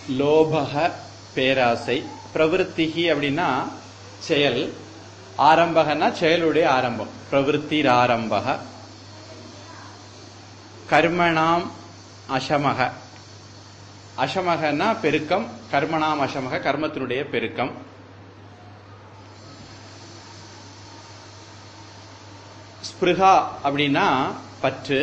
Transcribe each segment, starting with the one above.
லோபக பேராசை பிரவிற்த்திகி அப்படின்னா செயல் ஆரம்பகன்னா செயலுடைய ஆரம்பம் பிரவிற்த்திர் ஆரம்பக கர்மணாம் அசமக அசமகன்னா பெருக்கம் கர்மணாம் அசமக கர்மத்தினுடைய பெருக்கம் ஸ்பிருகா அப்படின்னா பற்று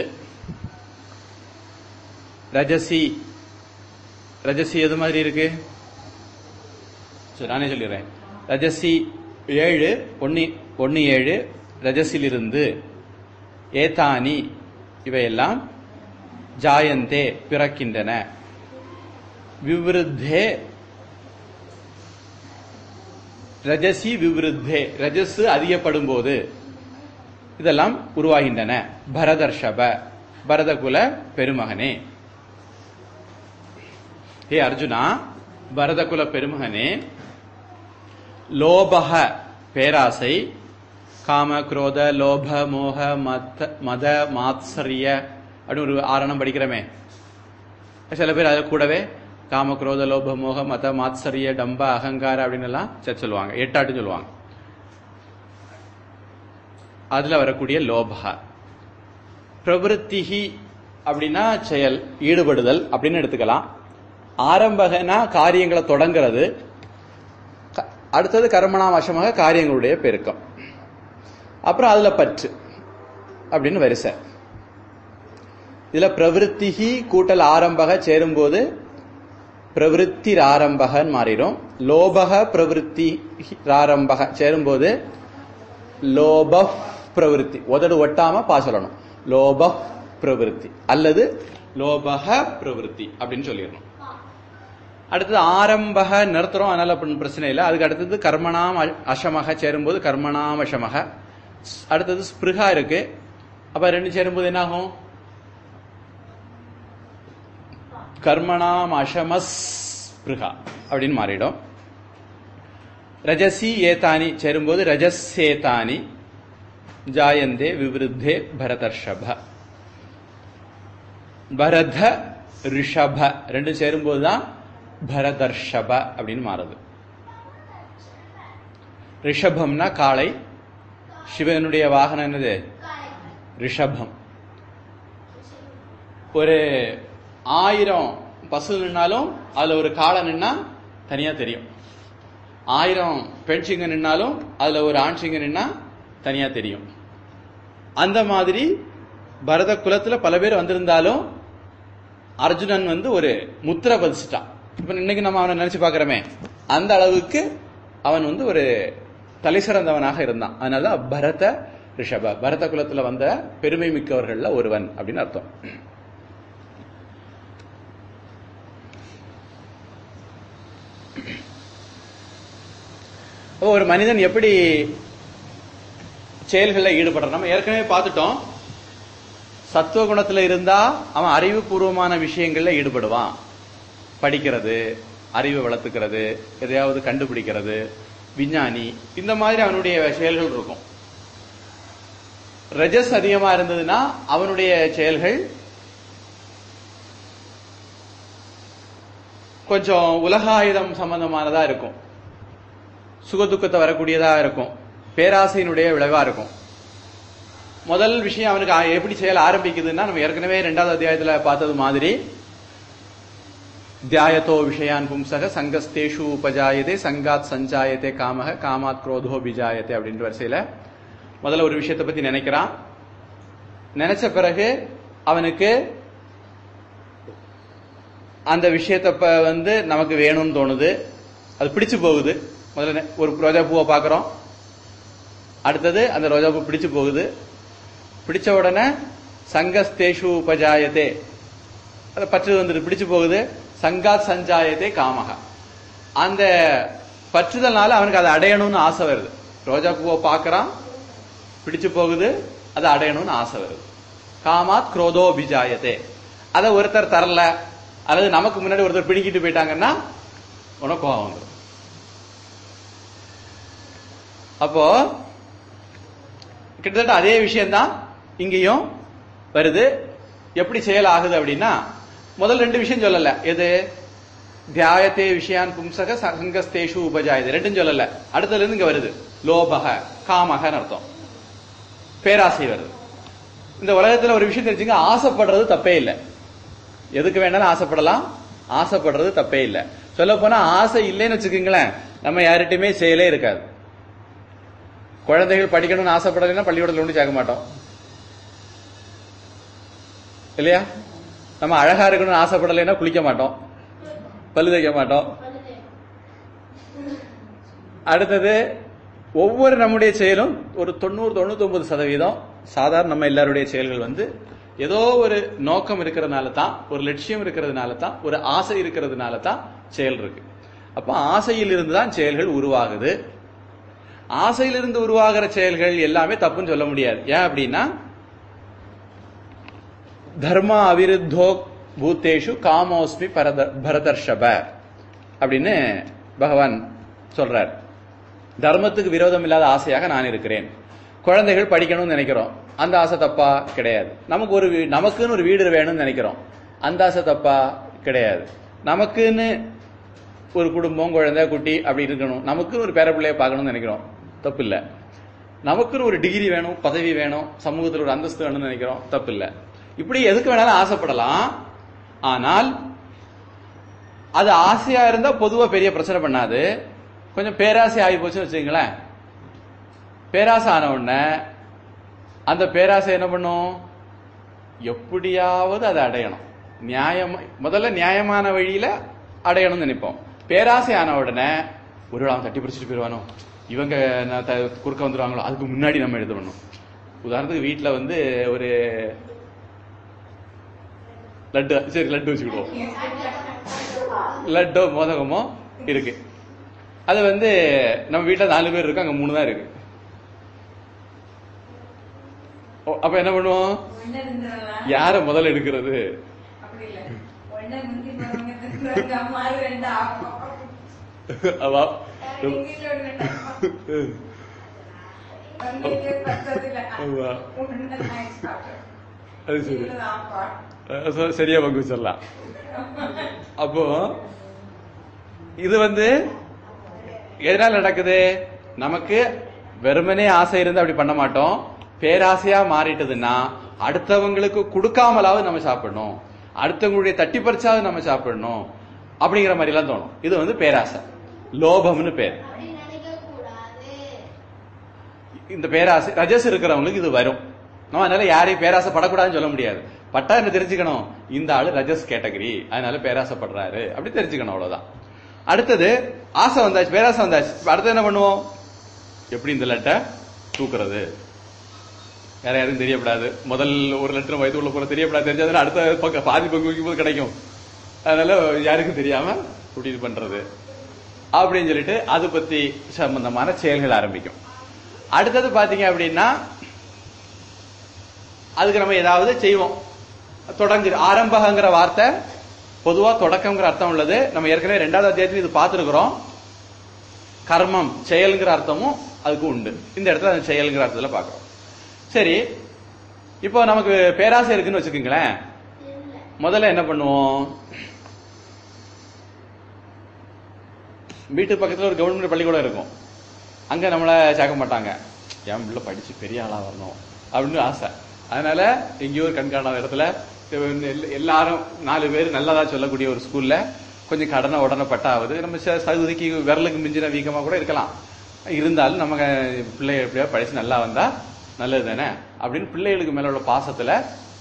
ரஜசி ரஜசி எது மாதிரி இருக்கு சரி நானே சொல்லிடுறேன் ரஜசி ஏழு ஒன்னு ஒன்னு ஏழு ரஜசிலிருந்து ஏதானி இவையெல்லாம் ஜாயந்தே பிறக்கின்றன விவருத்தே ரஜசி விவருத்தே ரஜசு அதிகப்படும் போது இதெல்லாம் உருவாகின்றன பரதர்ஷப பரதகுல பெருமகனே ஏ அர்ஜுனா பரதகுல பெருமகனே லோபக பேராசை காம குரோத லோப மோக மத மத மாத்சரிய அப்படின்னு ஒரு ஆரணம் படிக்கிறோமே சில பேர் அதை கூடவே காம குரோத லோப மோக மத மாத்சரிய டம்ப அகங்கார அப்படின்னு எல்லாம் சேர்த்து சொல்லுவாங்க எட்டாட்டு சொல்லுவாங்க அதுல வரக்கூடிய லோபா பிரவருத்திகி அப்படின்னா செயல் ஈடுபடுதல் அப்படின்னு எடுத்துக்கலாம் ஆரம்பகனா காரியங்களை தொடங்கிறது க- அடுத்தது கர்மணா வசமாக காரியங்களுடைய பெருக்கம் அப்புறம் அதுல பற்று அப்படின்னு வரிசை இதுல பிரவிற்த்திகி கூட்டல் ஆரம்பக சேரும்போது பிரவிற்த்தி ஆரம்பகன்னு மாறிடும் லோபக பிரவிற்த்தி ஆரம்பக சேரும்போது லோப பிரவிற்த்தி உதடு ஒட்டாம பா சொல்லணும் லோப பிரவிற்த்தி அல்லது லோபக பிரவிற்த்தி அப்படின்னு சொல்லிடணும் அடுத்தது ஆரம்பக நிறுத்துறோம் அதனால அப்ப பிரச்சனை இல்லை அதுக்கு அடுத்தது கர்மணாம் அ- அசமக சேரும்போது கர்மணாம் அசமக அடுத்தது ஸ்பிருகா இருக்கு அப்ப ரெண்டு சேரும்போது என்ன ஆகும் கர்மணாம் அசமஸ் ஸ்பிருகா அப்படின்னு மாறிடும் ரஜசி ஏதானி சேரும்போது ரஜசேதானி ஜாயந்தே விவருத்தே பரதர்ஷப பரத ரிஷப ரெண்டு சேரும்போது தான் பரதர்ஷப அப்படின்னு மாறுது ரிஷபம்னா காளை சிவனுடைய வாகனம் என்னது ரிஷபம் ஒரு ஆயிரம் பசு நின்னாலும் அதுல ஒரு காளை நின்னா தனியா தெரியும் ஆயிரம் பெண் சிங்கம் நின்னாலும் அதுல ஒரு ஆண் சிங்கம் நின்னா தனியா தெரியும் அந்த மாதிரி பரத குலத்துல பல பேர் வந்திருந்தாலும் அர்ஜுனன் வந்து ஒரு முத்திரை பதிச்சிட்டான் இப்ப இன்னைக்கு நம்ம அவனை நினைச்சு பார்க்கறோமே அந்த அளவுக்கு அவன் வந்து ஒரு தலை சிறந்தவனாக இருந்தான் அதனால பரத ரிஷப பரத குலத்துல வந்த பெருமை மிக்கவர்கள்ல ஒருவன் அப்படின்னு அர்த்தம் அப்போ ஒரு மனிதன் எப்படி செயல்களில் ஈடுபடுறான் நம்ம ஏற்கனவே பார்த்துட்டோம் சத்துவ குணத்துல இருந்தா அவன் அறிவுபூர்வமான விஷயங்கள்ல ஈடுபடுவான் படிக்கிறது அறிவை வளர்த்துக்கிறது எதையாவது கண்டுபிடிக்கிறது விஞ்ஞானி இந்த மாதிரி அவனுடைய செயல்கள் இருக்கும் ரஜஸ் அதிகமா இருந்ததுன்னா அவனுடைய செயல்கள் கொஞ்சம் உலகாயுதம் சம்பந்தமானதா இருக்கும் சுகதுக்கத்தை வரக்கூடியதா இருக்கும் பேராசையினுடைய விளைவா இருக்கும் முதல் விஷயம் அவனுக்கு ஆ- எப்படி செயல் ஆரம்பிக்குதுன்னா நம்ம ஏற்கனவே ரெண்டாவது அத்தியாயத்துல பார்த்தது மாதிரி தியாயத்தோ விஷயான் பும்சக சங்கஸ்தேஷு உபஜாயதே சங்காத் சஞ்சாயத்தே காமக காமாத் குரோதோ பிஜாயத்தே அப்படின்ற வரிசையில முதல்ல ஒரு விஷயத்தை பத்தி நினைக்கிறான் நினைச்ச பிறகு அவனுக்கு அந்த விஷயத்த ப- வந்து நமக்கு வேணும்னு தோணுது அது பிடிச்சு போகுது முதல்ல நெ- ஒரு ரோஜா பூவை பார்க்கறோம் அடுத்தது அந்த ரோஜா பூ பிடிச்சு போகுது பிடிச்ச உடனே சங்கஸ்தேஷு உபஜாயத்தே அது பற்று வந்துட்டு பிடிச்சு போகுது சங்காத் சஞ்சாயத்தே காமக அந்த பற்றுதல்னால அவனுக்கு அதை அடையணும்னு ஆசை வருது ரோஜா பூவை பார்க்கறான் பிடிச்சு போகுது அதை அடையணும்னு ஆசை வருது காமாத் குரோதோ பிஜாயத்தே அதை ஒருத்தர் தரல அல்லது நமக்கு முன்னாடி ஒருத்தர் பிடிக்கிட்டு போயிட்டாங்கன்னா உனக்கு கோவம் வந்துடும் அப்போ கிட்டத்தட்ட அதே விஷயம்தான் இங்கேயும் வருது எப்படி செயல் ஆகுது அப்படின்னா முதல் ரெண்டு விஷயம் சொல்லல எது தியாயத்தே விஷயான் பும்சக சங்கஸ்தேஷு உபஜாயது ரெண்டும் சொல்லல அடுத்ததுல இருந்து இங்க வருது லோபக காமகன்னு அர்த்தம் பேராசை வருது இந்த உலகத்துல ஒரு விஷயம் தெரிஞ்சுங்க ஆசைப்படுறது தப்பே இல்லை எதுக்கு வேணாலும் ஆசைப்படலாம் ஆசைப்படுறது தப்பே இல்லை சொல்ல போனா ஆசை இல்லைன்னு வச்சுக்கோங்களேன் நம்ம யார்கிட்டயுமே செயலே இருக்காது குழந்தைகள் படிக்கணும்னு ஆசைப்படலைன்னா பள்ளிக்கூடத்துல ஒன்று சேர்க்க மாட்டோம் இல்லையா நம்ம அழகா இருக்கணும்னு ஆசைப்படலைன்னா குளிக்க மாட்டோம் பல்லு தேய்க்க மாட்டோம் அடுத்தது ஒவ்வொரு நம்முடைய செயலும் ஒரு தொண்ணூறு தொண்ணூத்தி ஒன்பது சதவீதம் சாதாரண நம்ம எல்லாருடைய செயல்கள் வந்து ஏதோ ஒரு நோக்கம் இருக்கிறதுனால தான் ஒரு லட்சியம் இருக்கிறதுனால தான் ஒரு ஆசை இருக்கிறதுனால தான் செயல் இருக்கு அப்ப ஆசையில் இருந்து தான் செயல்கள் உருவாகுது ஆசையிலிருந்து உருவாகிற செயல்கள் எல்லாமே தப்புன்னு சொல்ல முடியாது ஏன் அப்படின்னா தர்மா அவிருத்தோ பூத்தேஷு காமோஸ்மி பரத பரதர்ஷப அப்படின்னு பகவான் சொல்றார் தர்மத்துக்கு விரோதம் இல்லாத ஆசையாக நான் இருக்கிறேன் குழந்தைகள் படிக்கணும்னு நினைக்கிறோம் அந்த ஆசை தப்பா கிடையாது நமக்கு ஒரு வீ- நமக்குன்னு ஒரு வீடு வேணும்னு நினைக்கிறோம் அந்த ஆசை தப்பா கிடையாது நமக்குன்னு ஒரு குடும்பம் குழந்தை குட்டி அப்படி இருக்கணும் நமக்குன்னு ஒரு பேர பிள்ளைய பார்க்கணும்னு நினைக்கிறோம் தப்பு இல்ல நமக்குன்னு ஒரு டிகிரி வேணும் பதவி வேணும் சமூகத்தில் ஒரு அந்தஸ்து வேணும்னு நினைக்கிறோம் தப்பு இல்ல இப்படி எதுக்கு வேணாலும் ஆசைப்படலாம் ஆனால் அது ஆசையா இருந்தா பொதுவா பெரிய பிரச்சனை பண்ணாது கொஞ்சம் பேராசை ஆகி போச்சுன்னு வச்சுங்களேன் பேராசை ஆன உடனே அந்த பேராசை என்ன பண்ணும் எப்படியாவது அதை அடையணும் நியாயமா முதல்ல நியாயமான வழியில அடையணும்னு நினைப்போம் பேராசை ஆன உடனே ஒரு அவன் தட்டி பிடிச்சிட்டு போயிடுவானோ இவங்க நான் த- குறுக்க வந்துருவாங்களோ அதுக்கு முன்னாடி நம்ம எழுதணும் உதாரணத்துக்கு வீட்டுல வந்து ஒரு லட்டு சரி லட்டு வச்சுக்கிடுவோம் லட்டோ மோதகமோ இருக்கு அது வந்து நம்ம வீட்ல நாலு பேர் இருக்கு அங்க மூணு தான் இருக்கு ஓ, அப்ப என்ன பண்ணுவோம் ஒண்ணு இருந்துடலாம். யார முதல்ல எடுக்கிறது அப்படி இல்ல. ஒண்ணு முந்தி போறவங்க திரும்புறாங்க. அம்மா அது ரெண்டு ஆகும். அவா இங்கிலீஷ்ல ஒரு ரெண்டு ஆகும். ஒண்ணுக்கே பத்ததில்ல. ஆமா. ஒண்ணு nice பாட்டு. அது சரி இதுல ஆகும். அஹ் ச- சரியா பங்கு சொல்லலாம் அப்போ இது வந்து எதனால நடக்குது நமக்கு வெறுமனே ஆசை இருந்து அப்படி பண்ண மாட்டோம் பேராசையா மாறிட்டதுன்னா அடுத்தவங்களுக்கு கொடுக்காமலாவது நம்ம சாப்பிடணும் அடுத்தவங்களுடைய தட்டி பறிச்சாவது நம்ம சாப்பிடணும் அப்படிங்கிற மாதிரி எல்லாம் தோணும் இது வந்து பேராசை லோபம்னு பேர் அப்படி நினைக்க கூடாது இந்த பேராசை ரஜஸ் இருக்கிறவங்களுக்கு இது வரும் நம்ம அதனால யாரையும் பேராசை படக்கூடாதுன்னு சொல்ல முடியாது பட்டா என்ன தெரிஞ்சுக்கணும் இந்த ஆளு ரஜஸ் கேட்டகரி அதனால பேராசைப்படுறாரு அப்படி தெரிஞ்சுக்கணும் அவ்வளவுதான் அடுத்தது ஆசை வந்தாச்சு பேராசை வந்தாச்சு இப்ப அடுத்து என்ன பண்ணுவோம் எப்படி இந்த லெட்டை தூக்குறது வேற யாரும் தெரியப்படாது முதல் ஒரு லெட்டர் வயதுக்குள்ள போற தெரியப்படாது தெரிஞ்சதுன்னா அடுத்த பக்கம் பாதி பங்கு வைக்கும் போது கிடைக்கும் அதனால யாருக்கும் தெரியாம இப்படி இது பண்றது அப்படின்னு சொல்லிட்டு அது பத்தி சம்பந்தமான செயல்கள் ஆரம்பிக்கும் அடுத்தது பாத்தீங்க அப்படின்னா அதுக்கு நம்ம ஏதாவது செய்வோம் தொடங்கு ஆரம்பகங்கிற வார்த்தை பொதுவா தொடக்கம்ங்கிற அர்த்தம் உள்ளது நம்ம ஏற்கனவே ரெண்டாவது அத்தியாயத்தில் இது பார்த்திருக்கிறோம் கர்மம் செயல்ங்கிற அர்த்தமும் அதுக்கு உண்டு இந்த இடத்துல அந்த செயல்ங்கிற அர்த்தத்துல பார்க்கிறோம் சரி இப்போ நமக்கு பேராசை இருக்குன்னு வச்சுக்கோங்களேன் இல்ல முதல்ல என்ன பண்ணுவோம் வீட்டு பக்கத்துல ஒரு கவர்மெண்ட் பள்ளிக்கூடம் இருக்கும் அங்க நம்மள சேர்க்க மாட்டாங்க என் பிள்ளை படிச்சு பெரிய ஆளா வரணும் அப்படின்னு ஆசை அதனால எங்கேயோ ஒரு கண்காணாத இடத்துல எல்ல- எல்லாரும் நாலு பேர் நல்லதா சொல்லக்கூடிய ஒரு ஸ்கூல்ல கொஞ்சம் கடனை உடனே பட்டாவது நம்ம ச- தகுதிக்கு விரலுக்கு மிஞ்சின வீக்கமா கூட இருக்கலாம் இருந்தாலும் நம்ம பிள்ளை எப்படியா படிச்சு நல்லா வந்தா நல்லது தானே அப்படின்னு பிள்ளைகளுக்கு மேல உள்ள பாசத்துல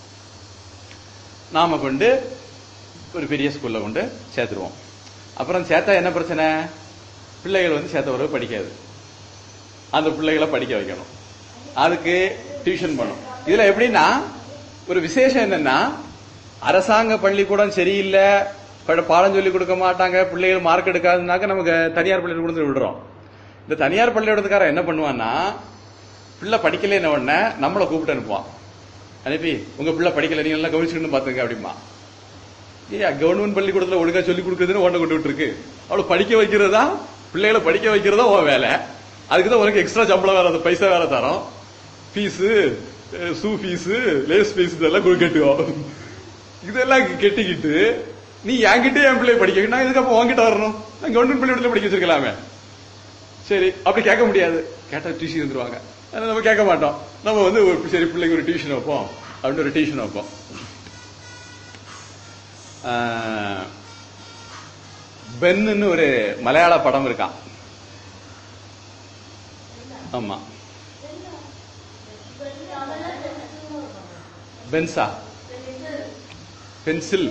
நாம கொண்டு ஒரு பெரிய ஸ்கூல்ல கொண்டு சேர்த்துருவோம் அப்புறம் சேர்த்தா என்ன பிரச்சனை பிள்ளைகள் வந்து சேர்த்த பிறகு படிக்காது அந்த பிள்ளைகளை படிக்க வைக்கணும் அதுக்கு டியூஷன் பண்ணும் இதுல எப்படின்னா ஒரு விசேஷம் என்னன்னா அரசாங்க பள்ளிக்கூடம் சரியில்லை பட- பாடம் சொல்லி கொடுக்க மாட்டாங்க பிள்ளைகள் மார்க் எடுக்காதுனாக்க நமக்கு தனியார் பள்ளிக்கூடத்துல விடுறோம் இந்த தனியார் பள்ளிக்கூடத்துக்காரன் என்ன பண்ணுவான்னா பிள்ளை படிக்கலைன்ன உடனே நம்மளை கூப்பிட்டு அனுப்புவான் அனுப்பி உங்க பிள்ளை படிக்கல நீங்க எல்லாம் கவனிச்சுக்கணும் பாத்துங்க அப்படிமா ஏய் கவர்மெண்ட் பள்ளிக்கூடத்துல ஒழுங்கா சொல்லி கொடுக்குறதுன்னு ஓட்ட கொண்டு விட்டுருக்கு அவளை படிக்க வைக்கிறதா பிள்ளைகளை படிக்க வைக்கிறதா உன் வேலை அதுக்கு தான் உனக்கு எக்ஸ்ட்ரா சம்பளம் வேற அந்த பைசா வேற தரோம் fees shoe fees lace fees இதெல்லாம் கொடு கட்டுவோம் இதெல்லாம் கெட்டிக்கிட்டு நீ என்கிட்ட என் பிள்ளை படிக்க வைக்க, நான் இதுக்கு அப்ப உன்கிட்ட வரணும் நான் கவர்மெண்ட் பள்ளிக்கூடத்துல படிக்க வச்சிருக்கலாமே சரி அப்படி கேட்க முடியாது கேட்டா டியூஷன் இருந்துருவாங்க அதனால நம்ம கேட்க மாட்டோம் நம்ம வந்து ஒரு சரி பிள்ளைக்கு ஒரு டியூஷன் வைப்போம் அப்படின்னு ஒரு டியூஷன் வைப்போம் ஆஹ், பென்னு ஒரு மலையாள படம் இருக்கான் ஆமா பென்சா பென்சில்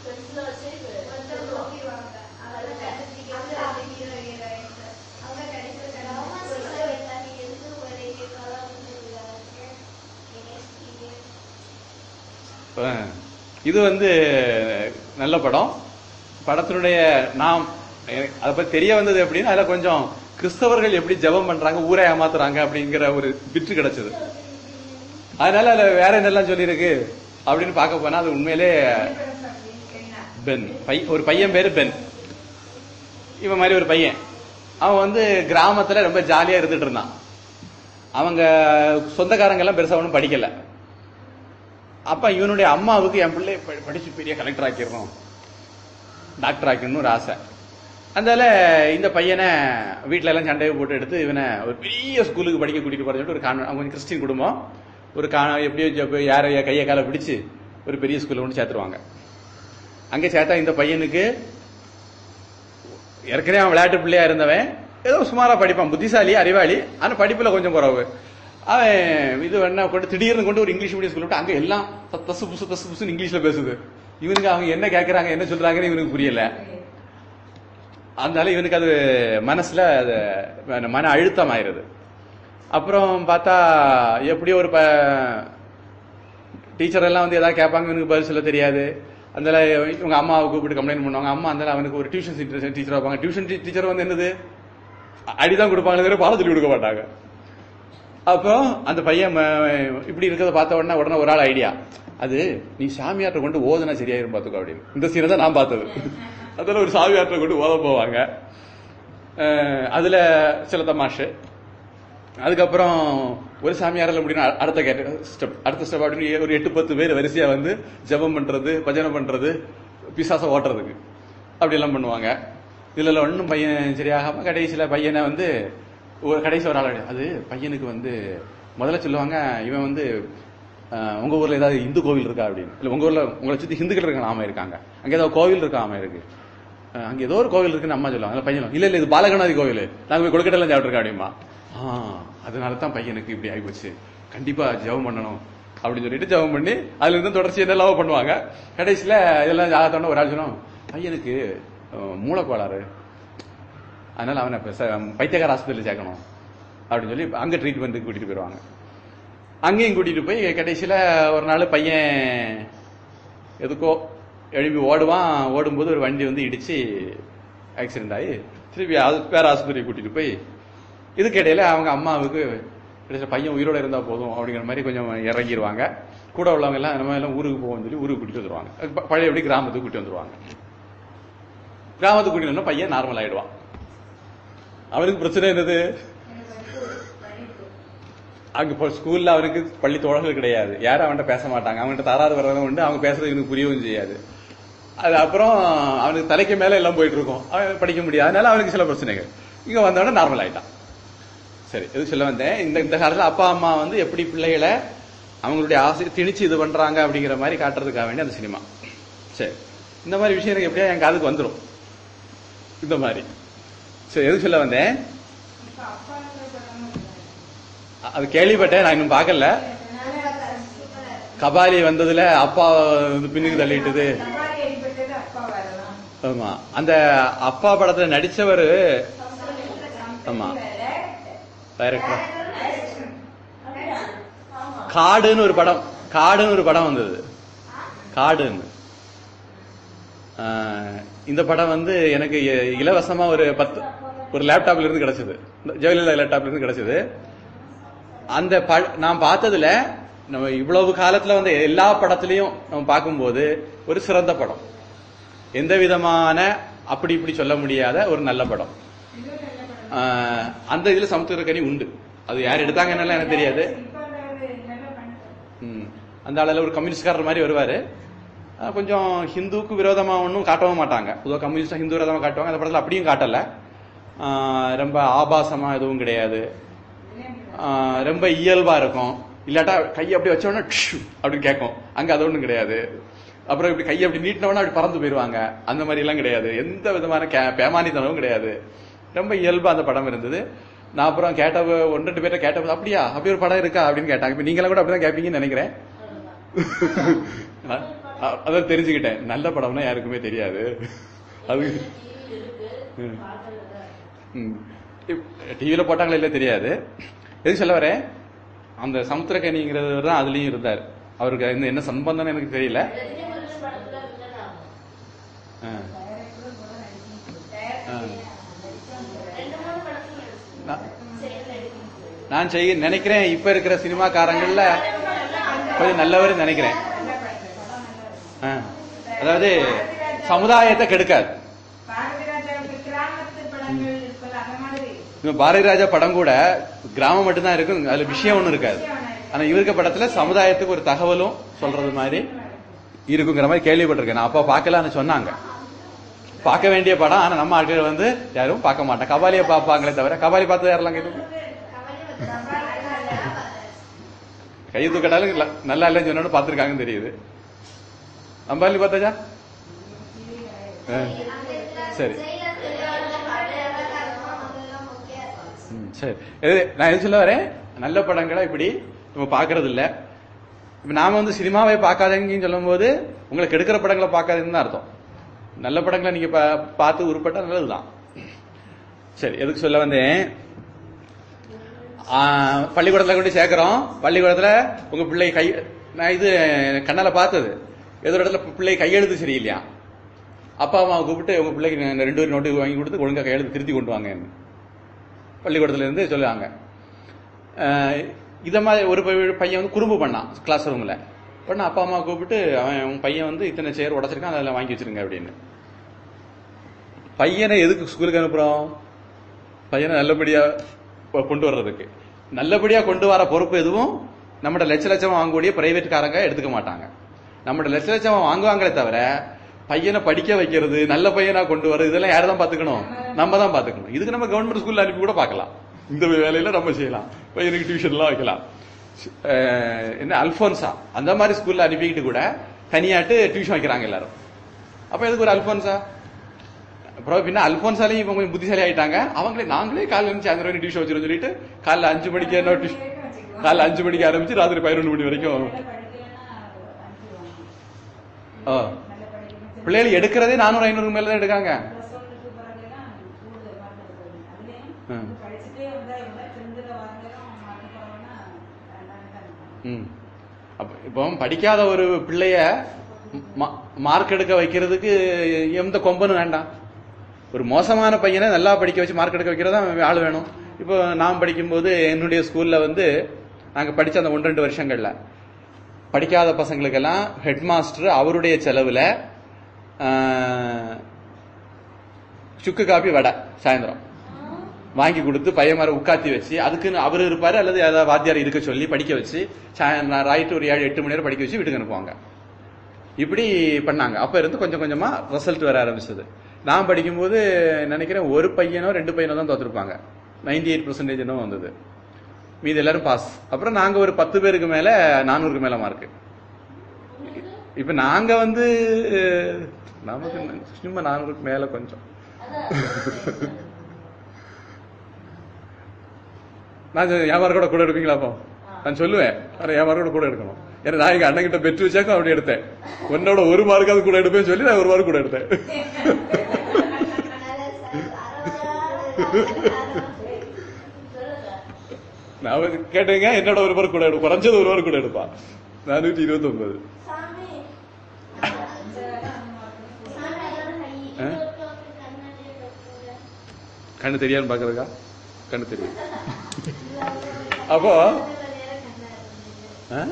அஹ், இது வந்து நல்ல படம் படத்தினுடைய நாம் எனக்கு அதை பத்தி தெரிய வந்தது எப்படின்னா அதுல கொஞ்சம் கிறிஸ்தவர்கள் எப்படி ஜெபம் பண்றாங்க ஊரை ஏமாத்துறாங்க அப்படிங்கிற ஒரு விற்று கிடைச்சது அதனால அதுல வேற என்னெல்லாம் சொல்லியிருக்கு அப்படின்னு பார்க்க போனா அது உண்மையிலே பென் பை ஒரு பையன் பேரு பென் இவன் மாதிரி ஒரு பையன் அவன் வந்து கிராமத்துல ரொம்ப ஜாலியா இருந்துட்டு இருந்தான் அவங்க சொந்தக்காரங்க எல்லாம் பெருசா ஒன்றும் படிக்கல அப்ப இவனுடைய அம்மாவுக்கு என் பிள்ளை ப- படிச்சு பெரிய கலெக்டர் ஆக்கிடணும் டாக்டர் ஆக்கணும்னு ஒரு ஆசை அதனால இந்த பையனை வீட்ல எல்லாம் சண்டையை போட்டு எடுத்து இவனை ஒரு பெரிய ஸ்கூலுக்கு படிக்க கூட்டிட்டு போற சொல்லிட்டு ஒரு கான் அவங்க கொஞ்சம் கிறிஸ்டின் குடும்பம் ஒரு கா எப்படியோ ஜ- போய் யார கையை காலை பிடிச்சு ஒரு பெரிய ஸ்கூல்ல கொண்டு சேர்த்துருவாங்க அங்க சேர்த்தா இந்த பையனுக்கு ஏற்கனவே அவன் விளையாட்டு பிள்ளையா இருந்தவன் ஏதோ சுமாரா படிப்பான் புத்திசாலி அறிவாளி ஆனா படிப்புல கொஞ்சம் குறவு அவன் இது என்ன கொண்டு திடீர்னு கொண்டு ஒரு இங்கிலீஷ் மீடியம் ஸ்கூல் விட்டு அங்க எல்லாம் த- தசு புசு தசு புசுன்னு இங்கிலீஷ்ல பேசுது இவனுக்கு அவங்க என்ன கேக்குறாங்க என்ன சொல்றாங்கன்னு இவனுக்கு புரியல அதனால இவனுக்கு அது மனசுல அது மன அழுத்தம் ஆயிருது அப்புறம் பார்த்தா எப்படியோ ஒரு டீச்சர் எல்லாம் வந்து ஏதாவது கேட்பாங்க இவனுக்கு பதில் சொல்ல தெரியாது அதனால இவங்க அம்மாவை கூப்பிட்டு கம்ப்ளைண்ட் பண்ணுவாங்க அம்மா அதனால அவனுக்கு ஒரு டியூஷன் டீச்சர் வைப்பாங்க டியூஷன் டீச்சர் வந்து என்னது அடிதான் கொடுப்பாங்களே தவிர பாடம் சொல்லி கொடுக்க மாட்டாங்க அப்போ அந்த பையன் ம- இப்படி இருக்கிறத பார்த்த உடனே உடனே ஒரு ஆள் ஐடியா அது நீ சாமியார்ட்ட கொண்டு ஓதுனா சரியாயிரும் பாத்துக்கோ அப்படின்னு இந்த சீனை தான் நான் பார்த்தது அதில் ஒரு சாமியார்ட்ட கொண்டு ஓத போவாங்க அஹ் அதுல சில தமாஷு அதுக்கப்புறம் ஒரு சாமியாரில் முடியும் அடுத்த கேட்ட ஸ்டெப் அடுத்த ஸ்டெப் அப்படின்னு ஒரு எட்டு பத்து பேர் வரிசையா வந்து ஜெபம் பண்றது பஜனை பண்றது பிசாசை ஓட்டுறதுக்கு அப்படி எல்லாம் பண்ணுவாங்க இதுல ஒன்றும் பையன் சரியாகாம கடைசியில பையனை வந்து ஒரு கடைசி ஒரு ஆள் அது பையனுக்கு வந்து முதல்ல சொல்லுவாங்க இவன் வந்து அஹ், உங்க ஊர்ல ஏதாவது இந்து கோவில் இருக்கா அப்படின்னு இல்ல உங்க ஊர்ல உங்களை சுத்தி ஹிந்துக்கள் இருக்க ஆமா இருக்காங்க அங்க ஏதாவது கோவில் இருக்கா ஆமா இருக்கு அஹ், அங்க ஏதோ ஒரு கோவில் இருக்குன்னு அம்மா சொல்லுவாங்க அதுல பையன் சொல்லுவான், இல்ல இல்ல இது பாலகநாதி கோவில் நாங்க போய் கொழுக்கட்டெல்லாம் சாப்பிட்டுருக்கோம் அப்படிமா ஆ அதனால தான் பையனுக்கு இப்படி ஆயிப்போச்சு கண்டிப்பா ஜெபம் பண்ணணும் அப்படின்னு சொல்லிட்டு ஜெபம் பண்ணி அதுல இருந்து தொடர்ச்சி என்னெல்லாம் பண்ணுவாங்க கடைசியில இதெல்லாம் ஜாதத்தோட ஒரு ஆள் சொன்னோம் பையனுக்கு அஹ், மூளைக்கோளாறு அதனால அவனை இப்ப ச- பைத்தியக்கார ஆஸ்பத்திரியில் சேர்க்கணும் அப்படின்னு சொல்லி அங்க ட்ரீட்மெண்ட்டுக்கு கூட்டிட்டு போயிடுவாங்க அங்கேயும் கூட்டிட்டு போய் கடைசியில ஒரு நாள் பையன் எதுக்கோ எழுப்பி ஓடுவான் ஓடும்போது ஒரு வண்டி வந்து இடிச்சு ஆக்சிடென்ட் ஆகி திருப்பி அது பேர ஆஸ்பத்திரி கூட்டிட்டு போய் இதுக்கு இடையில அவங்க அம்மாவுக்கு கடைசியில பையன் உயிரோட இருந்தா போதும் அப்படிங்கிற மாதிரி கொஞ்சம் இறங்கிடுவாங்க கூட உள்ளவங்க எல்லாம் நம்ம எல்லாம் ஊருக்கு போவோம்னு சொல்லி ஊருக்கு கூட்டிட்டு வந்துருவாங்க ப- பழையபடி கிராமத்துக்கு கூட்டி வந்துருவாங்க கிராமத்துக்கு கூட்டிட்டு வந்தா பையன் நார்மல் ஆயிடுவான் அவனுக்கு பிரச்சனை என்னது அங்க இப்போ ஸ்கூல்ல அவனுக்கு பள்ளி தோழர்கள் கிடையாது யாரும் அவன்கிட்ட பேச மாட்டாங்க அவன்கிட்ட தராறு வர்றதும் உண்டு அவங்க பேசுறது இவனுக்கு புரியவும் செய்யாது அது அப்புறம் அவனுக்கு தலைக்கு மேல எல்லாம் போயிட்டு இருக்கும் அவன் படிக்க முடியாது அதனால அவனுக்கு சில பிரச்சனைகள் இங்க வந்தவொடனே நார்மல் ஆயிட்டான் சரி எது சொல்ல வந்தேன் இந்த இந்த காலத்துல அப்பா அம்மா வந்து எப்படி பிள்ளைகளை அவங்களுடைய ஆசை திணிச்சு இது பண்றாங்க அப்படிங்கிற மாதிரி காட்டுறதுக்காக வேண்டிய அந்த சினிமா சரி இந்த மாதிரி விஷயம் எனக்கு எப்படியா என் காதுக்கு வந்துடும் இந்த மாதிரி சரி எது சொல்ல வந்தேன் இப்ப அப்பாங்கிற படமும் இல்லை. அ- அது கேள்விப்பட்டேன் நான் இன்னும் பார்க்கல கபாலி வந்ததுல அப்பா வந்து பின்னுக்கு தள்ளிட்டது சவாரி அடிபட்டது அப்பா வரலாம் ஆமா அந்த அப்பா படத்துல நடிச்சவர் ஆமா டைரக்டர் காடுன்னு ஒரு படம் காடுன்னு ஒரு படம் வந்தது காடுன்னு ஆஹ், இந்த படம் வந்து எனக்கு இ- இலவசமா ஒரு பத்து ஒரு லேப்டாப்ல இருந்து கிடைச்சது இந்த ஜெயலலிதா லேப்டாப்ல இருந்து கிடைச்சது அந்த ப- நான் பார்த்ததுல நம்ம இவ்வளவு காலத்துல வந்து எல்லா படத்திலையும் நம்ம பார்க்கும்போது ஒரு சிறந்த படம் எந்த விதமான அப்படி இப்படி சொல்ல முடியாத ஒரு நல்ல படம் இதுவும் நல்ல படம் ஆஹ், அந்த இதுல சமுத்திரக்கனி உண்டு அது யார் எடுத்தாங்கன்னு எனக்கு தெரியாது இப்ப அந்த நல்ல படம் ம். அந்த ஆளுல ஒரு கம்யூனிஸ்ட்காரர் மாதிரி வருவாரு அஹ் கொஞ்சம் ஹிந்துவுக்கு விரோதமா ஒன்றும் காட்டவும் மாட்டாங்க பொதுவாக கம்யூனிஸ்ட் ஹிந்து விரோதமா காட்டுவாங்க அந்த படத்துல அப்படியும் காட்டல அஹ் ரொம்ப ஆபாசமா எதுவும் கிடையாது அஹ் ரொம்ப இயல்பா இருக்கும் இல்லாட்டா கையை அப்படி வச்ச உடனே ட்ஷு அப்படின்னு கேட்கும் அங்க அது ஒண்ணும் கிடையாது அப்புறம் இப்படி கையை அப்படி நீட்டினவொடனே அப்படி பறந்து போயிருவாங்க அந்த மாதிரி எல்லாம் கிடையாது எந்த விதமான கே- பேமானித்தனமும் கிடையாது ரொம்ப இயல்பா அந்த படம் இருந்தது நான் அப்புறம் கேட்ட ஒன்று ரெண்டு பேர்ட்ட கேட்டபோது அப்படியா அப்படி ஒரு படம் இருக்கா அப்படின்னு கேட்டாங்க இப்ப நீங்களும் கூட அப்படிதான் கேட்பீங்கன்னு நினைக்கிறேன் நான் அ- அதான் தெரிஞ்சுக்கிட்டேன் நல்ல படம்னா யாருக்குமே தெரியாது அது டிவியில போட்டாங்களா இல்ல தெரியாது எதுக்கு சொல்ல வரேன் அந்த சமுத்திரக்கனிங்கிறவர் தான் அதுலயும் இருந்தார் அவருக்கு இந்த என்ன சம்பந்தம்னு எனக்கு தெரியல ஆ. ஆ. நான்- நான் செய்ய நினைக்கிறேன் இப்ப இருக்கிற சினிமாக்காரங்கள்ல கொஞ்சம் நல்லவர் நினைக்கிறேன் ஆ. அதாவது சமுதாயத்தை கெடுக்காது பாரதி ராஜாவுக்கு கிராமத்து படங்கள் இருப்பது அந்த மாதிரி இப்ப பாரதி ராஜா படம் கூட கிராமம் மட்டும்தான் இருக்கும் அதுல விஷயம் ஒண்ணும் இருக்காது ஆனா இவருக்கு படத்துல சமுதாயத்துக்கு ஒரு தகவலும் சொல்றது மாதிரி இருக்குங்கிற மாதிரி கேள்விப்பட்டிருக்கேன் நான் அப்பா பார்க்கலான்னு சொன்னாங்க பார்க்க வேண்டிய படம் ஆனா நம்ம ஆட்கள் வந்து யாரும் பார்க்க மாட்டாங்க கபாலியை பார்ப்பாங்களே தவிர கபாலி பார்த்து யாரெல்லாம் கேட்டு கை தூக்கட்டாலும் இல்ல- நல்லா இல்லைன்னு சொன்னு பார்த்துருக்காங்கன்னு தெரியுது அம்பாலி பார்த்தாச்சா ஆ. சரி ம், சரி இது நான் எது சொல்ல வரேன் நல்ல படங்களை இப்படி நம்ம பார்க்கறது இல்ல இப்ப நாம வந்து சினிமாவை பார்க்காதீங்கன்னு சொல்லும்போது உங்களை கெடுக்கிற படங்களை பார்க்காதீங்கன்னு தான் அர்த்தம் நல்ல படங்களை நீங்க பா- பார்த்து உருப்பட்டா நல்லதுதான் சரி எதுக்கு சொல்ல வந்தேன் ஆ, பள்ளிக்கூடத்துல கொண்டு சேர்க்கிறோம் பள்ளிக்கூடத்துல உங்க பிள்ளை கை நான் இது கண்ணால பார்த்தது ஏதோ ஒரு இடத்துல பிள்ளை கையெழுத்து சரியில்லையா அப்பா அம்மாவை கூப்பிட்டு உங்க பிள்ளைக்கு நான் ரெண்டு பேரும் நோட்டு வாங்கி கொடுத்து ஒழுங்கா கையெழுத்து திருத்தி கொண்டு வாங்கன்னு பள்ளிக்கூடத்துல இருந்து சொல்லுவாங்க அஹ் இத மாதிரி ஒரு பை- பையன் வந்து குறும்பு பண்ணான் கிளாஸ் ரூம்ல பண்ண அப்பா அம்மா கூப்பிட்டு அவன் உன் பையன் வந்து இத்தனை சேர் உடைச்சிருக்கான் அதில் வாங்கி வச்சிருங்க அப்படின்னு பையனை எதுக்கு ஸ்கூலுக்கு அனுப்புறோம் பையனை நல்லபடியா கொ- கொண்டு வர்றதுக்கு நல்லபடியா கொண்டு வர பொறுப்பு எதுவும் நம்மட லட்ச லட்சமா வாங்கக்கூடிய பிரைவேட் காரங்க எடுத்துக்க மாட்டாங்க நம்மட லட்ச லட்சமா வாங்குவாங்களே தவிர பையனை படிக்க வைக்கிறது நல்ல பையனா கொண்டு வர்றது இதெல்லாம் யார் தான் பாத்துக்கணும் நம்ம தான் பாத்துக்கணும் இதுக்கு நம்ம கவர்மெண்ட் ஸ்கூல்ல அனுப்பி கூட பார்க்கலாம் இந்த வேலையில நம்ம செய்யலாம் பையனுக்கு டியூஷன்லாம் வைக்கலாம் அஹ் என்ன அல்போன்சா அந்த மாதிரி ஸ்கூல்ல அனுப்பிக்கிட்டு கூட தனியாட்டு டியூஷன் வைக்கிறாங்க எல்லாரும் அப்ப எதுக்கு ஒரு அல்போன்சா அப்புறம் பின்ன அல்போன்சாலையும் இப்போ கொஞ்சம் புத்திசாலி ஆயிட்டாங்க அவங்களே நாங்களே காலையில இருந்து சாயந்தரம் வரைக்கும் டியூஷன் வச்சிருக்கோம் சொல்லிட்டு காலைல அஞ்சு மணிக்கு என்ன டியூஷன் காலைல அஞ்சு மணிக்கு ஆரம்பிச்சு ராத்திரி பதினொன்று மணி வரைக்கும் ஆ. பிள்ளைகள் எடுக்கிறதே நானூறு ஐநூறு மேல தான் எடுக்காங்க ம். ம். அப்ப இப்போ படிக்காத ஒரு பிள்ளைய மார்க் எடுக்க வைக்கிறதுக்கு எந்த கொம்பனும் வேண்டாம் ஒரு மோசமான பையனை நல்லா படிக்க வச்சு மார்க் எடுக்க வைக்கிறதா ஆள் வேணும் இப்போ நான் படிக்கும்போது என்னுடைய ஸ்கூல்ல வந்து நாங்க படிச்ச அந்த ஒன்று ரெண்டு வருஷங்கள்ல படிக்காத பசங்களுக்கெல்லாம் ஹெட் மாஸ்டர் அவருடைய செலவுல ஆஹ், சுக்கு காப்பி வடை சாயந்தரம் வாங்கி கொடுத்து பையன் மாதிரி உட்காத்தி வச்சு அதுக்குன்னு அவர் இருப்பாரு அல்லது ஏதாவது வாத்தியார் இருக்க சொல்லி படிக்க வச்சு சாயந்தரம் ராயிட்டு ஒரு ஏழு எட்டு மணி நேரம் படிக்க வச்சு வீட்டுக்கு அனுப்புவாங்க இப்படி பண்ணாங்க அப்ப இருந்து கொஞ்சம் கொஞ்சமா ரிசல்ட் வர ஆரம்பிச்சது நான் படிக்கும்போது நினைக்கிறேன் ஒரு பையனோ ரெண்டு பையனோ தான் தோத்துருப்பாங்க நைன்டி எயிட் பர்சன்டேஜ் வந்தது மீதி எல்லாரும் பாஸ் அப்புறம் நாங்க ஒரு பத்து பேருக்கு மேல நானூறுக்கு மேல மார்க் இப்ப நாங்க வந்து நமக்கு சும்மா நானூறுக்கு மேல கொஞ்சம் நான் சொன்னேன், என் மார்க் கூட கூட எடுப்பீங்களா அப்போ நான் சொல்லுவேன் ஆனா என் மார்க் கூட கூட எடுக்கணும் ஏன்னா நான் எங்க அண்ணன் கிட்ட பெற்று வச்சாக்கும் அப்படி எடுத்தேன் உன்னோட ஒரு மார்க்காவது கூட எடுப்பேன்னு சொல்லி நான் ஒரு மார்க் கூட எடுத்தேன் நான் வந்து கேட்டேங்க என்னோட ஒரு மார்க் கூட எடு குறைஞ்சது ஒரு மார்க் கூட எடுப்பா நானூத்தி இருபத்தி ஒன்பது கண்ணு தெரியான்னு பாக்குறதுக்கா கண்ணு தெரியும் அப்போ ஆ?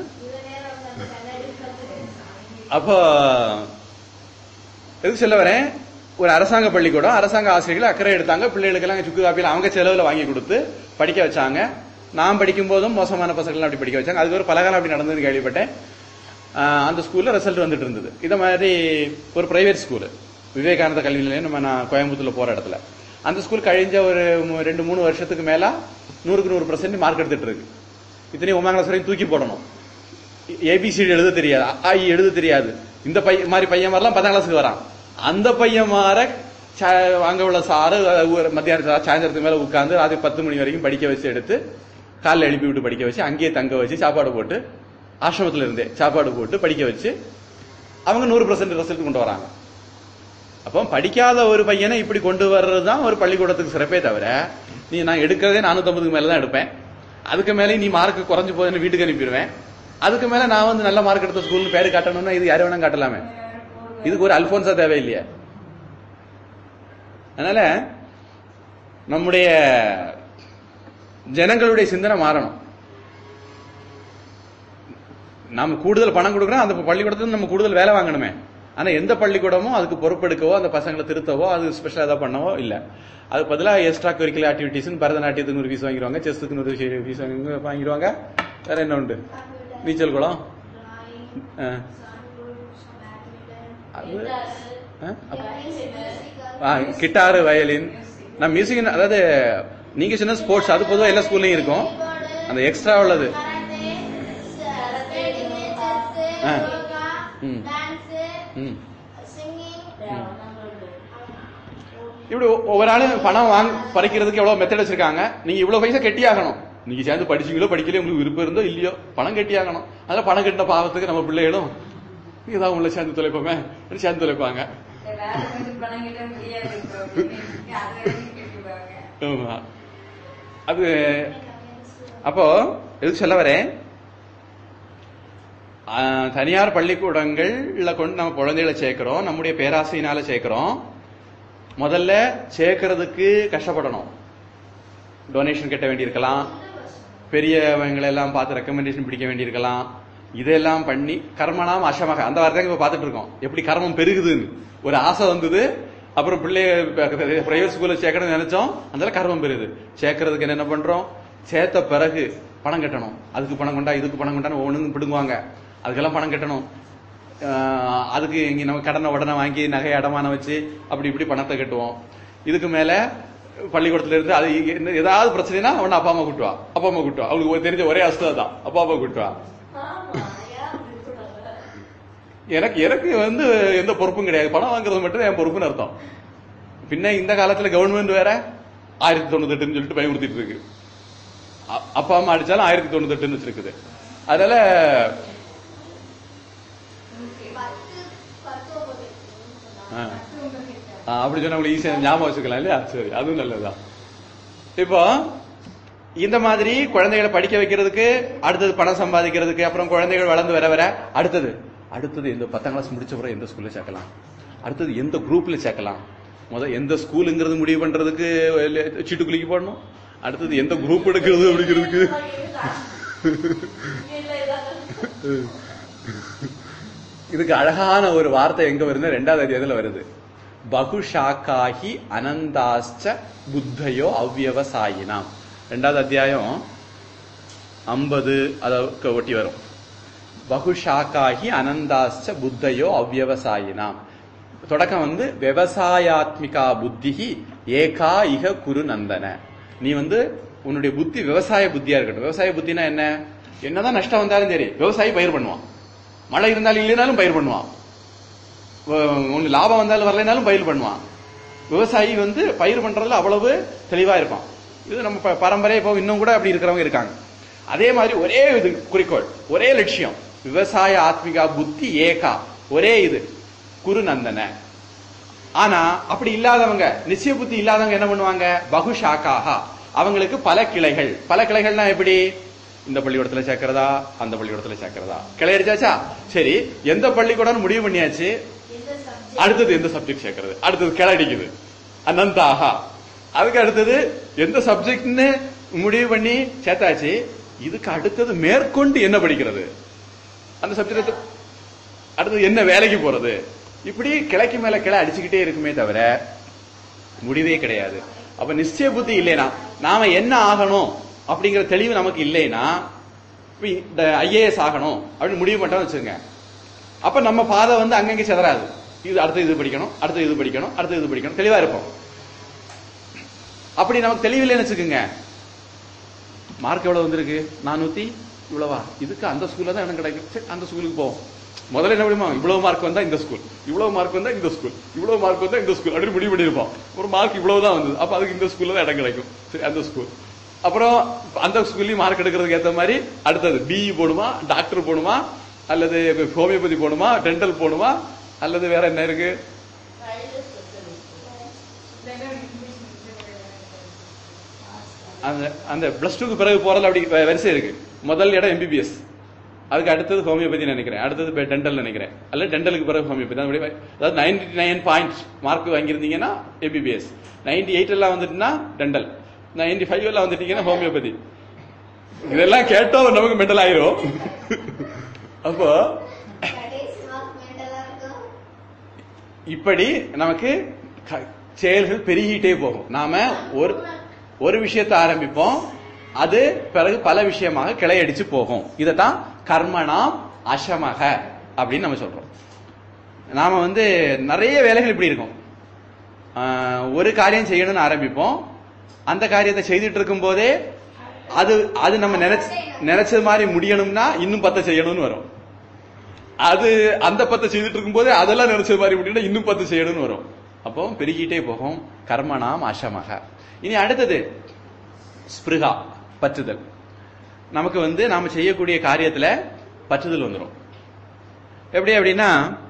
அப்போ எதுக்கு சொல்ல வரேன் ஒரு அரசாங்க பள்ளிக்கூடம் அரசாங்க ஆசிரியர்கள் அக்கறை எடுத்தாங்க பிள்ளைகளுக்கெல்லாம் சுக்கு காப்பியில் அவங்க செலவுல வாங்கி கொடுத்து படிக்க வச்சாங்க நான் படிக்கும் போதும் மோசமான பசங்கள்லாம் அப்படி படிக்க வச்சாங்க அதுக்கு ஒரு பலகாலம் அப்படி நடந்ததுன்னு கேள்விப்பட்டேன் ஆஹ் அந்த ஸ்கூல்ல ரிசல்ட் வந்துட்டு இருந்தது இத மாதிரி ஒரு பிரைவேட் ஸ்கூல் விவேகானந்த கல்வி நிலையம் நம்ம நான் கோயம்புத்தூர்ல போற இடத்துல அந்த ஸ்கூல் கழிஞ்ச ஒரு மு- ரெண்டு மூணு வருஷத்துக்கு மேல நூறுக்கு நூறு பர்சன்ட் மார்க் எடுத்துட்டு இருக்கு இத்தனையும் ஒன்பதாம் கிளாஸ் வரையும் தூக்கி போடணும் ஏபிசிடி எழுத தெரியாது ஐ எழுத தெரியாது இந்த பையன் மாதிரி பையன் மாதிரிலாம் பத்தாம் கிளாஸுக்கு வரான் அந்த பையன் மாற ச- அங்க உள்ள சாரு அஹ், ஒரு மத்தியான சா- சாயந்தரத்துக்கு மேல உட்கார்ந்து ராத்திரி பத்து மணி வரைக்கும் படிக்க வச்சு எடுத்து காலைல எழுப்பி விட்டு படிக்க வச்சு அங்கேயே தங்க வச்சு சாப்பாடு போட்டு ஆசிரமத்துல இருந்தே சாப்பாடு போட்டு படிக்க வச்சு அவங்க நூறு பர்சன்ட் ரிசல்ட் கொண்டு வராங்க அப்போ படிக்காத ஒரு பையனை இப்படி கொண்டு வர்றது தான் ஒரு பள்ளிக்கூடத்துக்கு சிறப்பே தவிர நீ நான் எடுக்கிறதே நானூத்தம்பதுக்கு மேல தான் எடுப்பேன் அதுக்கு மேலே நீ மார்க் குறைஞ்சு போதுன்னு வீட்டுக்கு அனுப்பிடுவேன் அதுக்கு மேல நான் வந்து நல்ல மார்க் எடுத்த ஸ்கூல்னு பேரு காட்டணும்னா இது யாரை வேணா காட்டலாமே இதுக்கு ஒரு அல்போன்ஸா தேவையில்லையே அதனால நம்முடைய ஜனங்களுடைய சிந்தனை மாறணும் நாம கூடுதல் பணம் கொடுக்குறோம் அந்த பள்ளிக்கூடத்துல நம்ம கூடுதல் வேலை வாங்கணுமே ஆனா எந்த பள்ளிக்கூடமும் அதுக்கு பொறுப்பெடுக்கவோ அந்த பசங்களை திருத்தவோ அது ஸ்பெஷலா ஏதாவது பண்ணவோ இல்ல அது பதிலா எக்ஸ்ட்ரா கரிக்குலர் ஆக்டிவிட்டிஸ் பரதநாட்டியத்துக்கு ஒரு ஃபீஸ் வாங்கிடுவாங்க செஸ்ஸுக்கு ஒரு ஃபீஸ் வாங்கிடுவாங்க வேற என்ன உண்டு நீச்சல் குளம் ஆ. அது ஆ? அப்ப- ஆ, கிட்டாரு வயலின் நான் மியூசிக் அதாவது நீங்க சொன்ன ஸ்போர்ட்ஸ் அது பொதுவா எல்லா ஸ்கூல்லையும் இருக்கும் அந்த எக்ஸ்ட்ரா உள்ளது ஆ. ம். ம் இப்படி ஒ- ஒவ்வொரு ஆளும் பணம் வாங்க பறிக்கிறதுக்கு எவ்வளவு மெத்தட் வச்சிருக்காங்க நீங்க இவ்வளவு பைசா கெட்டியாகணும் நீங்க சேர்ந்து படிச்சீங்களோ படிக்கலையோ உங்களுக்கு விருப்பம் இருந்தோ இல்லையோ பணம் கெட்டியாகணும் அதனால பணம் கட்டின பாவத்துக்கு நம்ம பிள்ளைகளும் ஏதாவது உள்ள சேர்ந்து தொலைப்போமே அப்படின்னு சேர்ந்து தொலைப்பாங்க வேற கொஞ்சம் பணம் கிட்ட முடியாது இப்போ அப்படின்னு. அது வரைக்கும் கேட்டுப்பாங்க ஆமா. அது அப்போ எதுக்கு சொல்ல வரேன் ஆ, தனியார் பள்ளிக்கூடங்கள்ல கொண்டு நம்ம குழந்தைகளை சேர்க்கிறோம் நம்முடைய பேராசையினால சேர்க்கிறோம் முதல்ல சேர்க்கறதுக்கு கஷ்டப்படணும் டொனேஷன் கட்ட வேண்டியிருக்கலாம் பெரியவங்களை எல்லாம் பார்த்து ரெக்கமெண்டேஷன் பிடிக்க வேண்டியிருக்கலாம் இதெல்லாம் பண்ணி கர்மனாம் அசமக அந்த வார்த்தை இப்ப பார்த்துட்டு இருக்கோம் எப்படி கர்மம் பெருகுதுன்னு ஒரு ஆசை வந்தது அப்புறம் பிள்ளைய பிரைவேட் ஸ்கூல்ல சேர்க்கணும்னு நினைச்சோம் அதனால கர்மம் பெருகுது சேர்க்கறதுக்கு என்ன பண்றோம் சேர்த்த பிறகு பணம் கட்டணும் அதுக்கு பணம் கொண்டா இதுக்கு பணம் கொண்டான்னு ஒவ்வொன்றும் பிடுங்குவாங்க அதுக்கெல்லாம் பணம் கட்டணும் ஆஹ் அதுக்கு இங்க நம்ம கடனை உடனே வாங்கி நகை அடமானம் வச்சு அப்படி இப்படி பணத்தை கட்டுவோம் இதுக்கு மேல பள்ளிக்கூடத்துல இருந்து அது இங்க என்ன- ஏதாவது பிரச்சனைனா உடனே அப்பா அம்மா கூட்டுவா அப்பா அம்மா கூட்டுவா அவங்களுக்கு ஒரு தெரிஞ்ச ஒரே அஸ்தம் தான் அப்பா அம்மா கூட்டுவா எனக்கு எனக்கு வந்து எந்த பொறுப்பும் கிடையாது பணம் வாங்குறது மட்டும் தான் என் பொறுப்புன்னு அர்த்தம் பின்ன இந்த காலத்துல கவர்மெண்ட் வேற ஆயிரத்தி தொண்ணூத்தெட்டுன்னு சொல்லிட்டு பயமுறுத்திட்டு இருக்கு அ- அப்பா அம்மா அடிச்சாலும் ஆயிரத்தி தொண்ணூத்தெட்டுன்னு வச்சிருக்குது அதனால ஆ. ஆ, அப்படி சொன்னா உங்களுக்கு ஈஸியா ஞாபகம் வச்சுக்கலாம் இல்லையா சரி அதுவும் நல்லதுதான் இப்போ இந்த மாதிரி குழந்தைகளை படிக்க வைக்கிறதுக்கு அடுத்தது பணம் சம்பாதிக்கிறதுக்கு அப்புறம் குழந்தைகள் வளர்ந்து வர வர அடுத்தது அடுத்தது எந்த பத்தாம் கிளாஸ் முடிச்ச பிறகு எந்த ஸ்கூல்ல சேர்க்கலாம் அடுத்தது எந்த குரூப்ல சேர்க்கலாம் முத எந்த ஸ்கூலுங்கிறது முடிவு பண்றதுக்கு இல்ல- சீட்டு குலுக்கி போடணும் அடுத்தது எந்த குரூப் எடுக்கிறது அப்படிங்கிறதுக்கு இதுக்கு அழகான ஒரு வார்த்தை எங்க வருது ரெண்டாவது அத்தியாயத்துல வருது பகுஷாக்காகி அனந்தாஸ்ச புத்தயோ அவ்யவசாயினாம் ரெண்டாவது அத்தியாயம் ஐம்பது அதை ஒட்டி வரும் பகுஷாக்காகி அனந்தாஸ்ச புத்தயோ அவ்யவசாயினாம் தொடக்கம் வந்து விவசாயாத்மிகா புத்திஹி ஏகா இக குரு நந்தன நீ வந்து உன்னுடைய புத்தி விவசாய புத்தியா இருக்கட்டும் விவசாய புத்தினா என்ன என்னதான் நஷ்டம் வந்தாலும் சரி விவசாயி பயிர் பண்ணுவான் மழை இருந்தாலும் இல்லைனாலும் பயிர் பண்ணுவான் ஒன்னு லாபம் வந்தாலும் வரலைனாலும் பயிர் பண்ணுவான் விவசாயி வந்து பயிர் பண்றதுல அவ்வளவு தெளிவா இருப்பான் இது நம்ம ப- பரம்பரையா இப்போ இன்னும் கூட அப்படி இருக்கிறவங்க இருக்காங்க அதே மாதிரி ஒரே இது குறிக்கோள் ஒரே லட்சியம் விவசாய ஆத்மிகா புத்தி ஏகா ஒரே இது குரு நந்தன ஆனா அப்படி இல்லாதவங்க நிச்சய புத்தி இல்லாதவங்க என்ன பண்ணுவாங்க பகுஷாக்காக அவங்களுக்கு பல கிளைகள் பல கிளைகள்னா எப்படி இந்த பள்ளிக்கூடத்துல சேர்க்கிறதா அந்த பள்ளிக்கூடத்துல சேர்க்கிறதா கிளை அடிச்சாச்சா சரி எந்த பள்ளிக்கூடம் முடிவு பண்ணியாச்சு அடுத்தது எந்த சப்ஜெக்ட் சேர்க்கிறது அடுத்தது கிளை அடிக்குது அனந்தாகா அதுக்கு அடுத்தது எந்த சப்ஜெக்ட்னு முடிவு பண்ணி சேர்த்தாச்சு இதுக்கு அடுத்தது மேற்கொண்டு என்ன படிக்கிறது அந்த சப்ஜெக்ட் அடுத்தது என்ன வேலைக்கு போறது இப்படி கிளைக்கு மேல கிளை அடிச்சுக்கிட்டே இருக்குமே தவிர முடிவே கிடையாது அப்ப நிச்சய புத்தி இல்லைனா நாம என்ன ஆகணும் அப்படிங்கிற தெளிவு நமக்கு இல்லைனா ஐஏஎஸ் ஆகணும் அப்படின்னு முடிவு பண்ணிட்டோம் வச்சுங்க அப்ப நம்ம பாதை வந்து அங்கங்க செதறாது இது அடுத்து இது படிக்கணும் அடுத்து இது படிக்கணும் அடுத்து இது படிக்கணும் தெளிவா இருப்போம் அப்படி நமக்கு தெளிவில்லைன்னு வச்சுக்கோங்க மார்க் எவ்வளவு வந்திருக்கு நானூத்தி இவ்வளவா இதுக்கு அந்த ஸ்கூல்ல தான் எனக்கு கிடைக்கும் சரி அந்த ஸ்கூலுக்கு போவோம் முதல்ல என்ன முடியுமா இவ்வளவு மார்க் வந்தா இந்த ஸ்கூல் இவ்வளவு மார்க் வந்தா இந்த ஸ்கூல் இவ்வளவு மார்க் வந்தா இந்த ஸ்கூல் அப்படின்னு முடிவு பண்ணிருப்போம் ஒரு மார்க் இவ்வளவு தான் வந்தது அப்ப அதுக்கு இந்த ஸ்கூல்ல தான் இடம் கிடைக்கும் சரி அந்த ஸ்கூல் அப்புறம் அந்த ஸ்கூல்லயும் மார்க் எடுக்கிறதுக்கு ஏத்த மாதிரி அடுத்தது பிஇ போடுமா டாக்டர் போடுமா அல்லது ஹோமியோபதி போடுமா டென்டல் போடுமா அல்லது வேற என்ன இருக்கு அந்த அந்த பிளஸ் டூக்கு பிறகு போறதுல அப்படி வ- வரிசை இருக்கு முதல் இடம் எம்பிபிஎஸ் அதுக்கு அடுத்தது ஹோமியோபதி நினைக்கிறேன் அடுத்தது டென்டல் நினைக்கிறேன் அல்ல டென்டலுக்கு பிறகு ஹோமியோபதி அப்படி வ- அதாவது நைன்டி நைன் பாயிண்ட் மார்க் வாங்கியிருந்தீங்கன்னா எம்பிபிஎஸ் நைன்டி எயிட் எல்லாம் வந்துட்டுனா டென்டல் நைன்டி ஃபைவ் எல்லாம் வந்துட்டீங்கன்னா ஹோமியோபதி இதெல்லாம் கேட்டோம் நமக்கு மெண்டல் ஆயிரும் அப்போ கடைசி மார்க் மெண்டலா இருக்கும் இப்படி நமக்கு க- செயல்கள் பெருகிட்டே போகும் நாம ஒரு ஒரு விஷயத்தை ஆரம்பிப்போம் அது பிறகு பல விஷயமாக கிளையடிச்சு போகும் இதைத்தான் கர்மணாம் அசமக அப்படின்னு நம்ம சொல்றோம் நாம வந்து நிறைய வேலைகள் இப்படி இருக்கும் ஆஹ், ஒரு காரியம் செய்யணும்னு ஆரம்பிப்போம் அந்த காரியத்தை செய்துட்டு இருக்கும் போதே அது அது நம்ம நினைச்ச நினைச்சது மாதிரி முடியணும்னா இன்னும் பத்த செய்யணும்னு வரும் அது அந்த பத்தை செய்துட்டு இருக்கும் போதே அதெல்லாம் நினைச்சது மாதிரி முடியும்னா இன்னும் பத்து செய்யணும்னு வரும் அப்போ பெருகிட்டே போகும் கர்மணாம் அசமக இனி அடுத்தது ஸ்பிருகா பற்றுதல் நமக்கு வந்து நாம செய்யக்கூடிய காரியத்துல பற்றுதல் வந்துடும் எப்படி அப்படின்னா